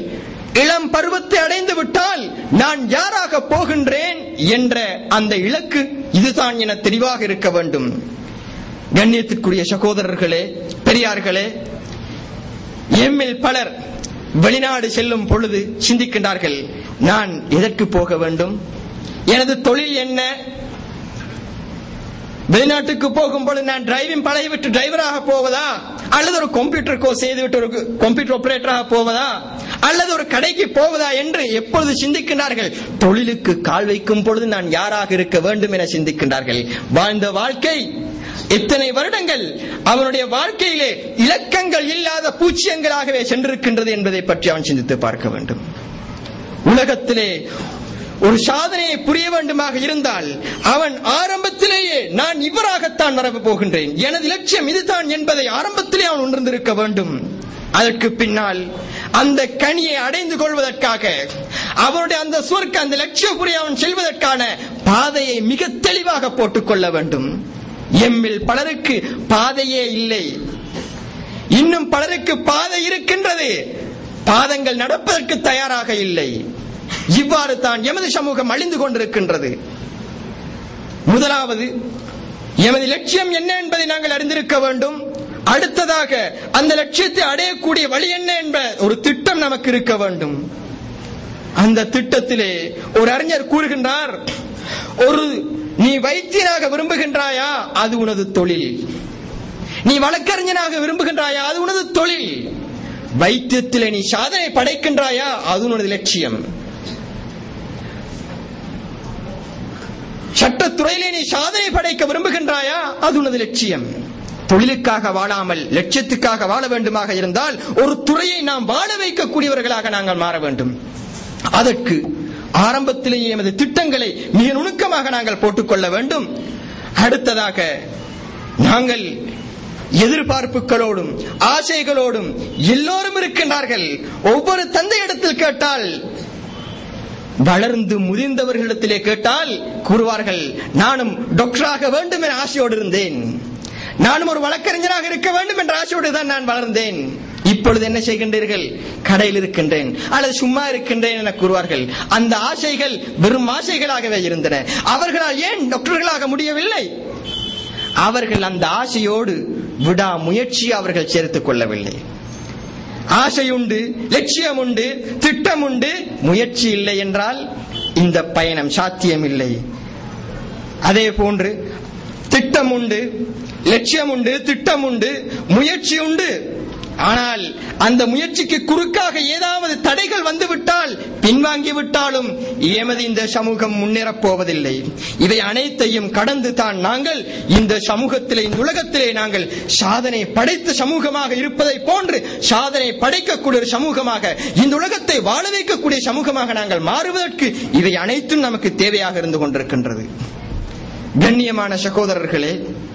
இளம் பருவத்தை அடைந்து விட்டால் நான் யாராக போகின்றேன் என்ற அந்த இலக்கு இதுதான் என தெளிவாக இருக்க வேண்டும் கண்ணியத்திற்குரிய சகோதரர்களே பெரியார்களே எம்மில் பலர் வெளிநாடு செல்லும் பொழுது சிந்திக்கின்றார்கள் நான் எதற்கு போக வேண்டும் எனது தொழில் என்ன வெளிநாட்டுக்கு போகும் பொழுது நான் டிரைவிங் பழகிவிட்டு டிரைவராக போவதா அல்லது ஒரு கம்ப்யூட்டர் கோர்ஸ் செய்துவிட்டு ஒரு கம்ப்யூட்டர் ஆபரேட்டராக போவதா அல்லது ஒரு கடைக்கு போவதா என்று எப்பொழுது சிந்திக்கின்றார்கள் தொழிலுக்கு கால் வைக்கும் பொழுது நான் யாராக இருக்க வேண்டும் என சிந்திக்கின்றார்கள் வாழ்ந்த வாழ்க்கை எத்தனை வருடங்கள் அவனுடைய வாழ்க்கையிலே இலக்கங்கள் இல்லாத பூச்சியங்களாகவே சென்றிருக்கின்றது என்பதை பற்றி அவன் சிந்தித்து பார்க்க வேண்டும் உலகத்திலே ஒரு சாதனையை புரிய வேண்டுமாக இருந்தால் அவன் ஆரம்பத்திலேயே நான் இவராகத்தான் வரப் போகின்றேன் எனது லட்சியம் இதுதான் என்பதை ஆரம்பத்திலே அவன் உணர்ந்திருக்க வேண்டும் அதற்கு பின்னால் அந்த கனியை அடைந்து கொள்வதற்காக அவனுடைய அந்த சுவர்க்க அந்த லட்சியபுரி அவன் செல்வதற்கான பாதையை மிக தெளிவாக போட்டுக் கொள்ள வேண்டும் எம்மில் பலருக்கு பாதையே இல்லை இன்னும் பலருக்கு பாதை இருக்கின்றது பாதங்கள் நடப்பதற்கு தயாராக இல்லை இவ்வாறு தான் எமது சமூகம் அழிந்து கொண்டிருக்கின்றது முதலாவது எமது லட்சியம் என்ன என்பதை நாங்கள் அறிந்திருக்க வேண்டும் அடுத்ததாக அந்த லட்சியத்தை அடையக்கூடிய வழி என்ன என்ப ஒரு திட்டம் நமக்கு இருக்க வேண்டும் அந்த திட்டத்திலே ஒரு அறிஞர் கூறுகின்றார் ஒரு நீ வைத்தியனாக விரும்புகின்றாயா அது உனது தொழில் நீ வழக்கறிஞனாக விரும்புகின்றாயா அது உனது தொழில் வைத்தியத்திலே நீ சாதனை படைக்கின்றாயா அது உனது லட்சியம் சட்டத்துறையிலே நீ சாதனை படைக்க விரும்புகின்றாயா அது உனது லட்சியம் தொழிலுக்காக வாழாமல் லட்சியத்துக்காக வாழ வேண்டுமாக இருந்தால் ஒரு துறையை நாம் வாழ வைக்கக்கூடியவர்களாக நாங்கள் மாற வேண்டும் அதற்கு ஆரம்பத்திலேயே எமது திட்டங்களை மிக நுணுக்கமாக நாங்கள் போட்டுக்கொள்ள வேண்டும் அடுத்ததாக நாங்கள் எதிர்பார்ப்புகளோடும் ஆசைகளோடும் எல்லோரும் இருக்கின்றார்கள் ஒவ்வொரு தந்தையிடத்தில் கேட்டால் வளர்ந்து முதிர்ந்தவர்களிடத்திலே கேட்டால் கூறுவார்கள் நானும் டாக்டராக வேண்டும் என ஆசையோடு இருந்தேன் நானும் ஒரு வழக்கறிஞராக இருக்க வேண்டும் என்ற ஆசையோடு தான் நான் வளர்ந்தேன் இப்பொழுது என்ன செய்கின்றீர்கள் கடையில் இருக்கின்றேன் அல்லது சும்மா இருக்கின்றேன் என கூறுவார்கள் அந்த ஆசைகள் வெறும் ஆசைகளாகவே இருந்தன அவர்களால் ஏன் டாக்டர்களாக முடியவில்லை அவர்கள் அந்த ஆசையோடு விடா முயற்சி அவர்கள் சேர்த்துக் கொள்ளவில்லை ஆசை உண்டு லட்சியம் உண்டு திட்டம் உண்டு முயற்சி இல்லை என்றால் இந்த பயணம் சாத்தியம் இல்லை அதே போன்று திட்டம் உண்டு லட்சியம் உண்டு திட்டம் உண்டு முயற்சி உண்டு ஆனால் அந்த முயற்சிக்கு குறுக்காக ஏதாவது தடைகள் வந்துவிட்டால் பின்வாங்கி விட்டாலும் எமது இந்த சமூகம் முன்னேறப் போவதில்லை இவை அனைத்தையும் கடந்து தான் நாங்கள் இந்த சமூகத்திலே இந்த உலகத்திலே நாங்கள் சாதனை படைத்த சமூகமாக இருப்பதை போன்று சாதனை படைக்கக்கூடிய ஒரு சமூகமாக இந்த உலகத்தை வாழ வைக்கக்கூடிய சமூகமாக நாங்கள் மாறுவதற்கு இவை அனைத்தும் நமக்கு தேவையாக இருந்து கொண்டிருக்கின்றது கண்ணியமான சகோதரர்களே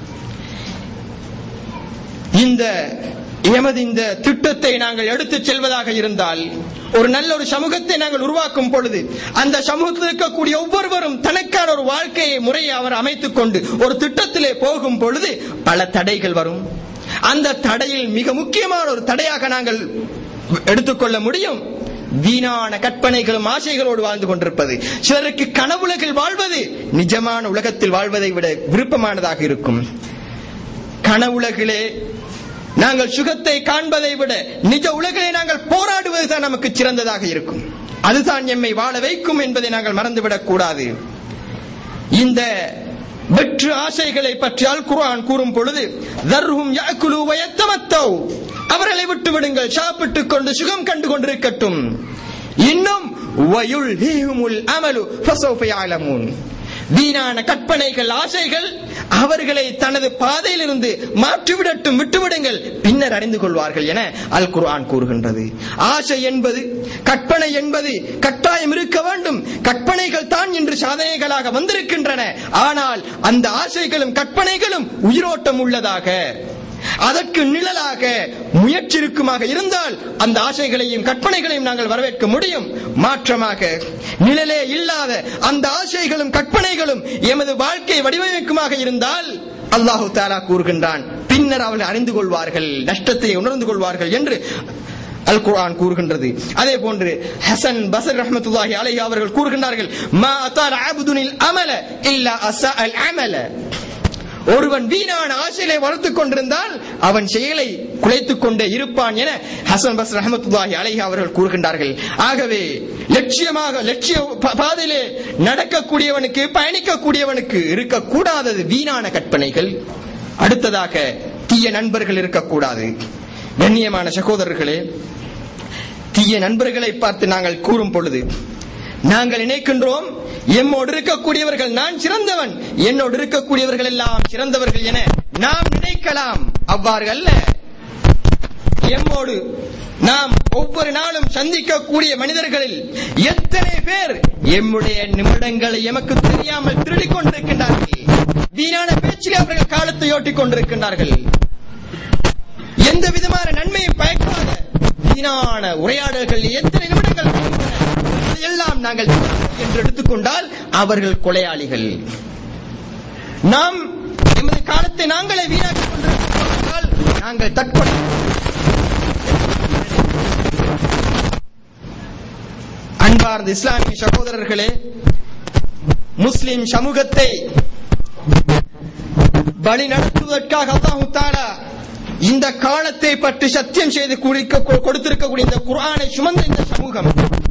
இந்த எமது இந்த திட்டத்தை நாங்கள் எடுத்துச் செல்வதாக இருந்தால் ஒரு நல்ல ஒரு சமூகத்தை நாங்கள் உருவாக்கும் பொழுது அந்த சமூகத்தில் இருக்கக்கூடிய ஒவ்வொருவரும் தனக்கான ஒரு வாழ்க்கையை முறையை அவர் அமைத்துக் கொண்டு ஒரு திட்டத்திலே போகும் பொழுது பல தடைகள் வரும் அந்த தடையில் மிக முக்கியமான ஒரு தடையாக நாங்கள் எடுத்துக்கொள்ள முடியும் வீணான கற்பனைகளும் ஆசைகளோடு வாழ்ந்து கொண்டிருப்பது சிலருக்கு கனவுலகில் வாழ்வது நிஜமான உலகத்தில் வாழ்வதை விட விருப்பமானதாக இருக்கும் கனவுலகிலே நாங்கள் சுகத்தை காண்பதை விட நிஜ உலகிலே நாங்கள் போராடுவது தான் நமக்கு சிறந்ததாக இருக்கும் அதுதான் எம்மை வாழ வைக்கும் என்பதை நாங்கள் மறந்துவிடக் கூடாது இந்த வெற்று ஆசைகளை பற்றியால் குர்ஆன் கூறும் பொழுது தர்ஹும் யாக்குலு வயத்தமத்தௌ அவர்களை விட்டு விடுங்கள் சாப்பிட்டுக் கொண்டு சுகம் கண்டு கொண்டிருக்கட்டும் இன்னும் வயுல்ஹிஹுமுல் அமலு ஃபஸௌஃப யஅலமூன் வீணான கற்பனைகள் ஆசைகள் அவர்களை தனது பாதையிலிருந்து மாற்றிவிடட்டும் விட்டுவிடுங்கள் பின்னர் அறிந்து கொள்வார்கள் என அல் குர்ஆன் கூறுகின்றது ஆசை என்பது கற்பனை என்பது கட்டாயம் இருக்க வேண்டும் கற்பனைகள் தான் இன்று சாதனைகளாக வந்திருக்கின்றன ஆனால் அந்த ஆசைகளும் கற்பனைகளும் உயிரோட்டம் உள்ளதாக அதற்கு நிழலாக முயற்சி இருக்குமாக இருந்தால் அந்த ஆசைகளையும் கற்பனைகளையும் நாங்கள் வரவேற்க முடியும் மாற்றமாக நிழலே இல்லாத அந்த ஆசைகளும் கற்பனைகளும் எமது வாழ்க்கை வடிவமைக்குமாக இருந்தால் அல்லாஹு தாலா கூறுகின்றான் பின்னர் அவர்கள் அறிந்து கொள்வார்கள் நஷ்டத்தை உணர்ந்து கொள்வார்கள் என்று அல் குர்ஆன் கூறுகின்றது அதே போன்று ஹசன் பசர் ரஹ்மத்துல்லாஹி அலைஹி அவர்கள் கூறுகின்றார்கள் மா அத்தால் அபுதுனில் அமல இல்லா அசா அல் அமல ஒருவன் வீணான ஆசையை வளர்த்துக் கொண்டிருந்தால் அவன் செயலை குலைத்துக் கொண்டே இருப்பான் என ஹசன் பஸ் ரஹமத்துல்லாஹி அலைஹி அவர்கள் கூறுகின்றார்கள் ஆகவே லட்சியமாக லட்சிய ப- பாதையிலே நடக்கக்கூடியவனுக்கு பயணிக்கக்கூடியவனுக்கு இருக்கக்கூடாதது வீணான கற்பனைகள் அடுத்ததாக தீய நண்பர்கள் இருக்கக்கூடாது கண்ணியமான சகோதரர்களே தீய நண்பர்களை பார்த்து நாங்கள் கூறும் பொழுது நாங்கள் நினைக்கின்றோம் எம்மோடு இருக்கக்கூடியவர்கள் நான் சிறந்தவன் என்னோடு இருக்கக்கூடியவர்கள் எல்லாம் சிறந்தவர்கள் என நாம் நினைக்கலாம் அவ்வாறு அல்ல எம்மோடு நாம் ஒவ்வொரு நாளும் சந்திக்கக்கூடிய மனிதர்களில் எத்தனை பேர் எம்முடைய நிமிடங்களை எமக்கு தெரியாமல் திருடிக் கொண்டிருக்கின்றார்கள் வீணான பேச்சிலே அவர்கள் காலத்தை ஓட்டிக் கொண்டிருக்கின்றார்கள் எந்த விதமான நன்மையும் பயக்காத வீணான உரையாடல்கள் எத்தனை நிமிடங்கள் போகின்றன. எல்லாம் நாங்கள் என்று எடுத்துக்கொண்டால் அவர்கள் கொலையாளிகள் நாம் எமது காலத்தை நாங்களே வீணாக்கிக் கொண்டிருந்தால் நாங்கள் தற்கொலை அன்பார்ந்த இஸ்லாமிய சகோதரர்களே முஸ்லிம் சமூகத்தை வழி நடத்துவதற்காக அல்லாஹு தாலா இந்த காலத்தை பற்றி சத்தியம் செய்து குறிக்க கொடுத்திருக்கக்கூடிய இந்த குர்ஆனை சுமந்த இந்த சமூகம்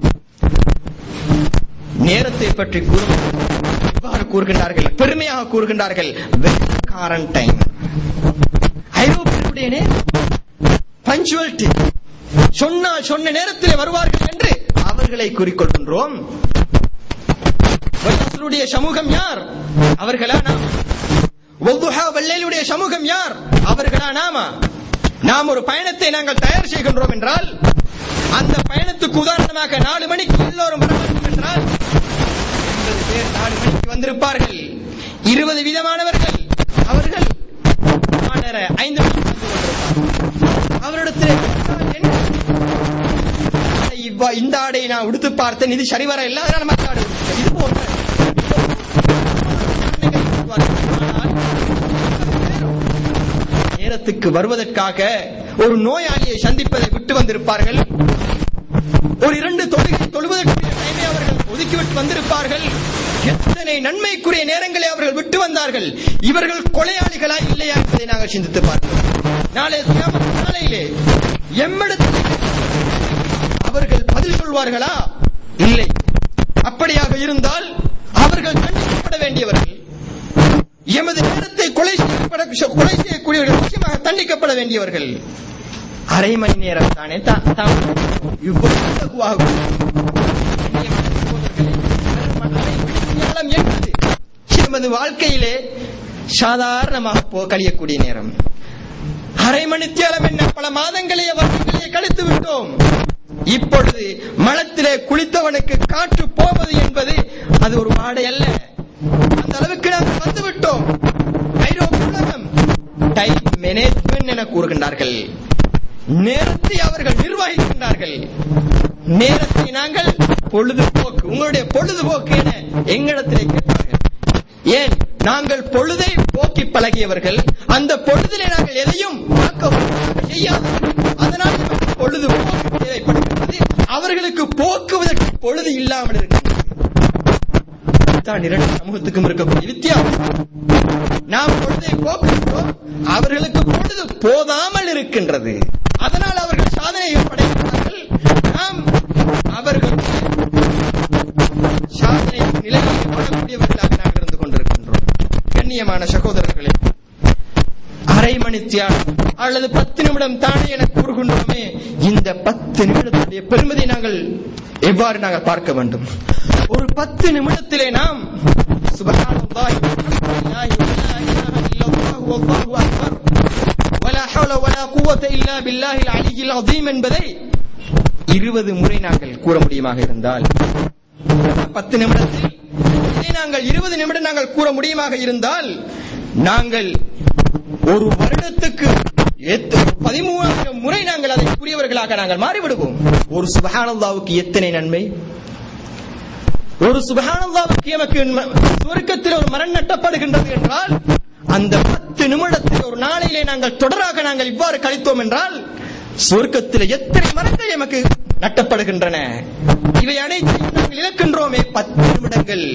நேரத்தை பற்றி கூறும் இவ்வாறு கூறுகின்றார்கள் பெருமையாக கூறுகின்றார்கள் வெக்காரன் டைம் ஐரோப்பியருடைய நேரம் பஞ்சுவல்டி சொன்னால் சொன்ன நேரத்தில் வருவார்கள் என்று அவர்களை குறிக்கொள்கின்றோம் வல்லரசுடைய சமூகம் யார் அவர்களா நாம் ஒவ்வுஹா வெள்ளையிலுடைய சமூகம் யார் அவர்களா நாமா நாம் ஒரு பயணத்தை நாங்கள் தயார் செய்கின்றோம் என்றால் அந்த பயணத்துக்கு உதாரணமாக நாலு மணிக்கு எல்லோரும் வர வேண்டும் என்றால் ஐம்பது பேர் நாலு மணிக்கு வந்திருப்பார்கள் இருபது விதமானவர்கள் அவர்கள் நாலரை, ஐந்து மணிக்கு வந்து கொண்டிருப்பார்கள் அவரிடத்தில் என்ன ஆடை இவ்வா- இந்த ஆடை நான் உடுத்து பார்த்தேன் இது சரிவர இல்ல அதனால மற்ற ஆடை உடுத்துட்டேன். இது போன்ற நேரத்துக்கு வருவதற்காக ஒரு நோயாளியை சந்திப்பதை விட்டு வந்திருப்பார்கள் ஒரு இரண்டு தொழுகை தொழுவதற்குரிய டைமை அவர்கள் ஒதுக்கிவிட்டு வந்திருப்பார்கள் எத்தனை நன்மைக்குரிய நேரங்களை அவர்கள் விட்டு வந்தார்கள் இவர்கள் கொலையாளிகளா இல்லையா என்பதை நாங்கள் சிந்தித்து பார்க்கிறோம் நாளை கியாமத் நாளையிலே எம்மிடத்தில் அவர்கள் பதில் சொல்வார்களா இல்லை அப்படியாக இருந்தால் அவர்கள் தண்டிக்கப்பட வேண்டியவர்கள் எமது நேரத்தை கொலை செய்யப்பட கொலை செய்யக்கூடியவர்கள் நிச்சயமாக தண்டிக்கப்பட வேண்டியவர்கள் அரை மணி நேரம் தானே தா- தாம் இவ்வளவு இலகுவாகும். அரை மணி நேரம் என்பது எமது வாழ்க்கையிலே சாதாரணமாக போ- கழியக்கூடிய நேரம் அரை மணித்தியாலம் என்ன பல மாதங்களே வருடங்களே கழித்து விட்டோம் இப்பொழுது மலத்திலே குளித்தவனுக்கு காற்று போவது என்பது அது ஒரு வாடை அல்ல அந்த அளவுக்கு நாங்கள் வந்து விட்டோம் ஐரோப்பிய உலகம் டைம் மேனேஜ்மெண்ட் என கூறுகின்றார்கள் நேரத்தை அவர்கள் நிர்வகிக்கின்றார்கள் நேரத்தை நாங்கள் பொழுதுபோக்கு உங்களுடைய பொழுதுபோக்கு என எங்களிடத்திலே கேட்பார்கள் ஏன் நாங்கள் பொழுதை போக்கி பழகியவர்கள் அந்த பொழுதிலே நாங்கள் எதையும் பார்க்க செய்யாதவர்கள் அதனால் நமக்கு பொழுதுபோக்கு தேவைப்படுகிறது அவர்களுக்கு போக்குவதற்கு பொழுது இல்லாமல் இருக்கின்றது தான் இரண்டு சமூகத்துக்கும் இருக்கக்கூடிய வித்தியாசம் நாம் பொழுதை போக்குகிறோம் அவர்களுக்கு பொழுது போதாமல் இருக்கின்றது அதனால் அவர்கள் சாதனையை படைக்கிறார்கள் நாம் அவர்கள் சாதனை நிலையில் வாழக்கூடியவர்களாக நாம் இருந்து கொண்டிருக்கின்றோம் கண்ணியமான சகோதரர்களே அரை மணி தியானம் அல்லது பத்து நிமிடம் தானே என கூறுகின்றோமே இந்த பத்து நிமிடத்துடைய பெருமதி நாங்கள் எவ்வாறு நாங்கள் பார்க்க வேண்டும் ஒரு பத்து நிமிடத்திலே நாம் சுபஹானல்லாஹி வல்ஹம்துலில்லாஹி வலா இலாஹா இல்லல்லாஹு வல்லாஹு அக்பர் வலா ஹவ்ல வலா குவத்த இல்லா பில்லாஹில் அலியில் அஸீம் என்பதை இருபது முறை நாங்கள் கூற முடியுமாக இருந்தால் பத்து நிமிடத்தில் இதை நாங்கள் இருபது நிமிடம் நாங்கள் கூற முடியுமாக இருந்தால் நாங்கள் ஒரு வருடத்துக்கு எத்த- பதிமூணாயிரம் முறை நாங்கள் அதை புரியவர்களாக நாங்கள் மாறிவிடுவோம் ஒரு சுபஹானல்லாவுக்கு எத்தனை நன்மை ஒரு சுபஹானல்லாவுக்கு எமக்கு ம- சுவர்க்கத்தில் ஒரு மரம் நட்டப்படுகின்றது என்றால் அந்த பத்து நிமிடத்தில் ஒரு நாளிலே நாங்கள் தொடராக நாங்கள் இவ்வாறு கழித்தோம் என்றால் சொர்க்கத்தில் எத்தனை மரங்கள் எமக்கு நட்டப்படுகின்றன இவை அனைத்தையும் நாங்கள் இழக்கின்றோமே பத்து நிமிடங்கள்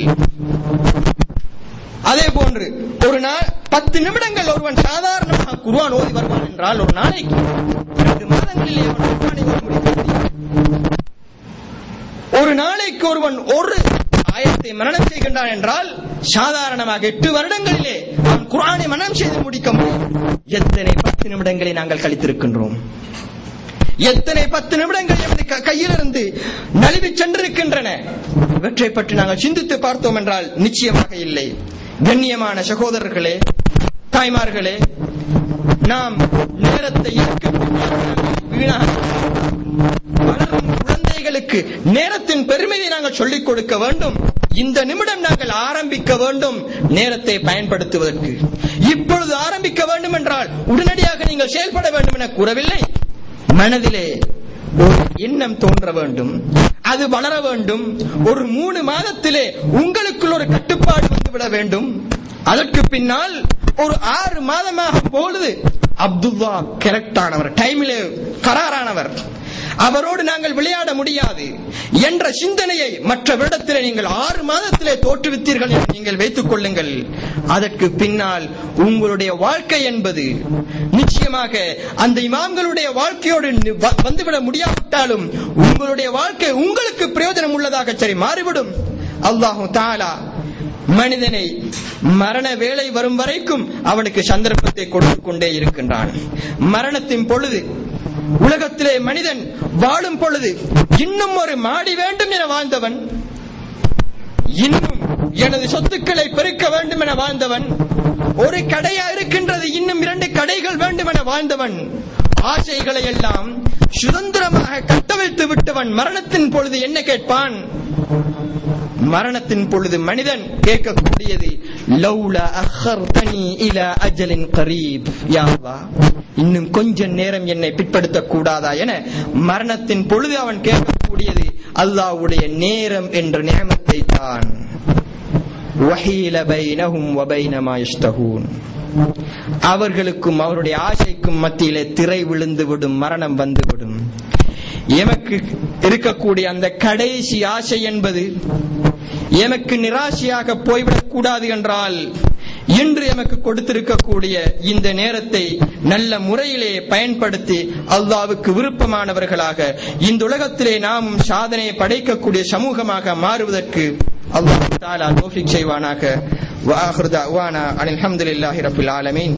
அதே போன்று ஒரு நாள் பத்து நிமிடங்கள் ஒருவன் சாதாரணமாக குர்ஆன் ஓதி வருவான் என்றால் ஒரு நாளைக்கு இரண்டு மாதங்களிலே அவன் குர்ஆனை ஓதி முடிக்க முடியும் ஒரு நாளைக்கு ஒருவன் ஒரு ஆயத்தை மரணம் செய்கின்றான் என்றால் சாதாரணமாக எட்டு வருடங்களிலே அவன் குர்ஆனை மரணம் செய்து முடிக்க முடியும் எத்தனை பத்து நிமிடங்களை நாங்கள் கழித்திருக்கின்றோம் எத்தனை பத்து நிமிடங்கள் எமது க- கையிலிருந்து நழுவி சென்றிருக்கின்றன இவற்றை பற்றி நாங்கள் சிந்தித்து பார்த்தோம் என்றால் நிச்சயமாக இல்லை கண்ணியமான சகோதரர்களே தாய்மார்களே நாம் நேரத்தை இழக்க வீணாக வளரும் குழந்தைகளுக்கு நேரத்தின் பெருமையை நாங்கள் சொல்லிக் கொடுக்க வேண்டும் இந்த நிமிடம் நாங்கள் ஆரம்பிக்க வேண்டும் நேரத்தை பயன்படுத்துவதற்கு இப்பொழுது ஆரம்பிக்க வேண்டும் என்றால் உடனடியாக நீங்கள் செயல்பட வேண்டும் என கூறவில்லை மனதிலே ஒரு எண்ணம் தோன்ற வேண்டும் அது வளர வேண்டும் ஒரு மூணு மாதத்திலே உங்களுக்குள் ஒரு கட்டுப்பாடு வந்துவிட வேண்டும் அதற்கு பின்னால் ஒரு ஆறு மாதமாக பொழுது அப்துல்லா கரெக்டானவர் டைமிலே கராரானவர் அவரோடு நாங்கள் விளையாட முடியாது என்ற சிந்தனையை மற்ற வருடத்திலே நீங்கள் ஆறு மாதத்திலே தோற்றுவித்தீர்கள் என்று நீங்கள் வைத்துக் கொள்ளுங்கள் அதற்கு பின்னால் உங்களுடைய வாழ்க்கை என்பது நிச்சயமாக அந்த இமாம்களுடைய வாழ்க்கையோடு நி- வ- வந்துவிட முடியாவிட்டாலும் உங்களுடைய வாழ்க்கை உங்களுக்கு பிரயோஜனம் உள்ளதாக சரி மாறிவிடும் அல்லாஹு தாலா மனிதனை மரண வேலை வரும் வரைக்கும் அவனுக்கு சந்தர்ப்பத்தை கொடுத்து கொண்டே இருக்கின்றான் மரணத்தின் பொழுது உலகத்திலே மனிதன் வாழும் பொழுது இன்னும் ஒரு மாடி வேண்டும் என வாழ்ந்தவன் இன்னும் எனது சொத்துக்களை பெருக்க வேண்டும் என வாழ்ந்தவன் ஒரு கடையா இருக்கின்றது இன்னும் இரண்டு கடைகள் வேண்டும் என வாழ்ந்தவன் ஆசைகளை எல்லாம் சுதந்திரமாக கட்டவிழ்த்து விட்டவன் மரணத்தின் பொழுது என்ன கேட்பான் மரணத்தின் பொழுது மனிதன் கேட்கக்கூடியது லௌலா அஹர்தனி இலா அஜலின் கரீப் யா அல்லாஹ், இன்னும் கொஞ்ச நேரம் என்னை பிற்படுத்தக் கூடாதா என மரணத்தின் பொழுது அவன் கேட்கக்கூடியது அல்லாஹ்வுடைய நேரம் என்ற நியமத்தை தான் வஹீல பைனஹும் வபைன மா யஷ்தஹூன் அவர்களுக்கும் அவருடைய ஆசைக்கும் மத்தியிலே திரை விழுந்து விடும் மரணம் வந்துவிடும் எமக்கு இருக்கக்கூடிய அந்த கடைசி ஆசை என்பது எமக்கு நிராசையாக போய்விடக் கூடாது என்றால் இன்று எமக்கு கொடுத்திருக்கக்கூடிய இந்த நேரத்தை நல்ல முறையிலே பயன்படுத்தி அல்லாவுக்கு விருப்பமானவர்களாக இந்த உலகத்திலே நாமும் சாதனையை படைக்கக்கூடிய சமூகமாக மாறுவதற்கு அல்லாஹ் தாலா தோஃபிக் செய்வானாக வாஹிர் தஅவானா அனில் ஹம்துலில்லாஹி ரப்பில் ஆலமீன்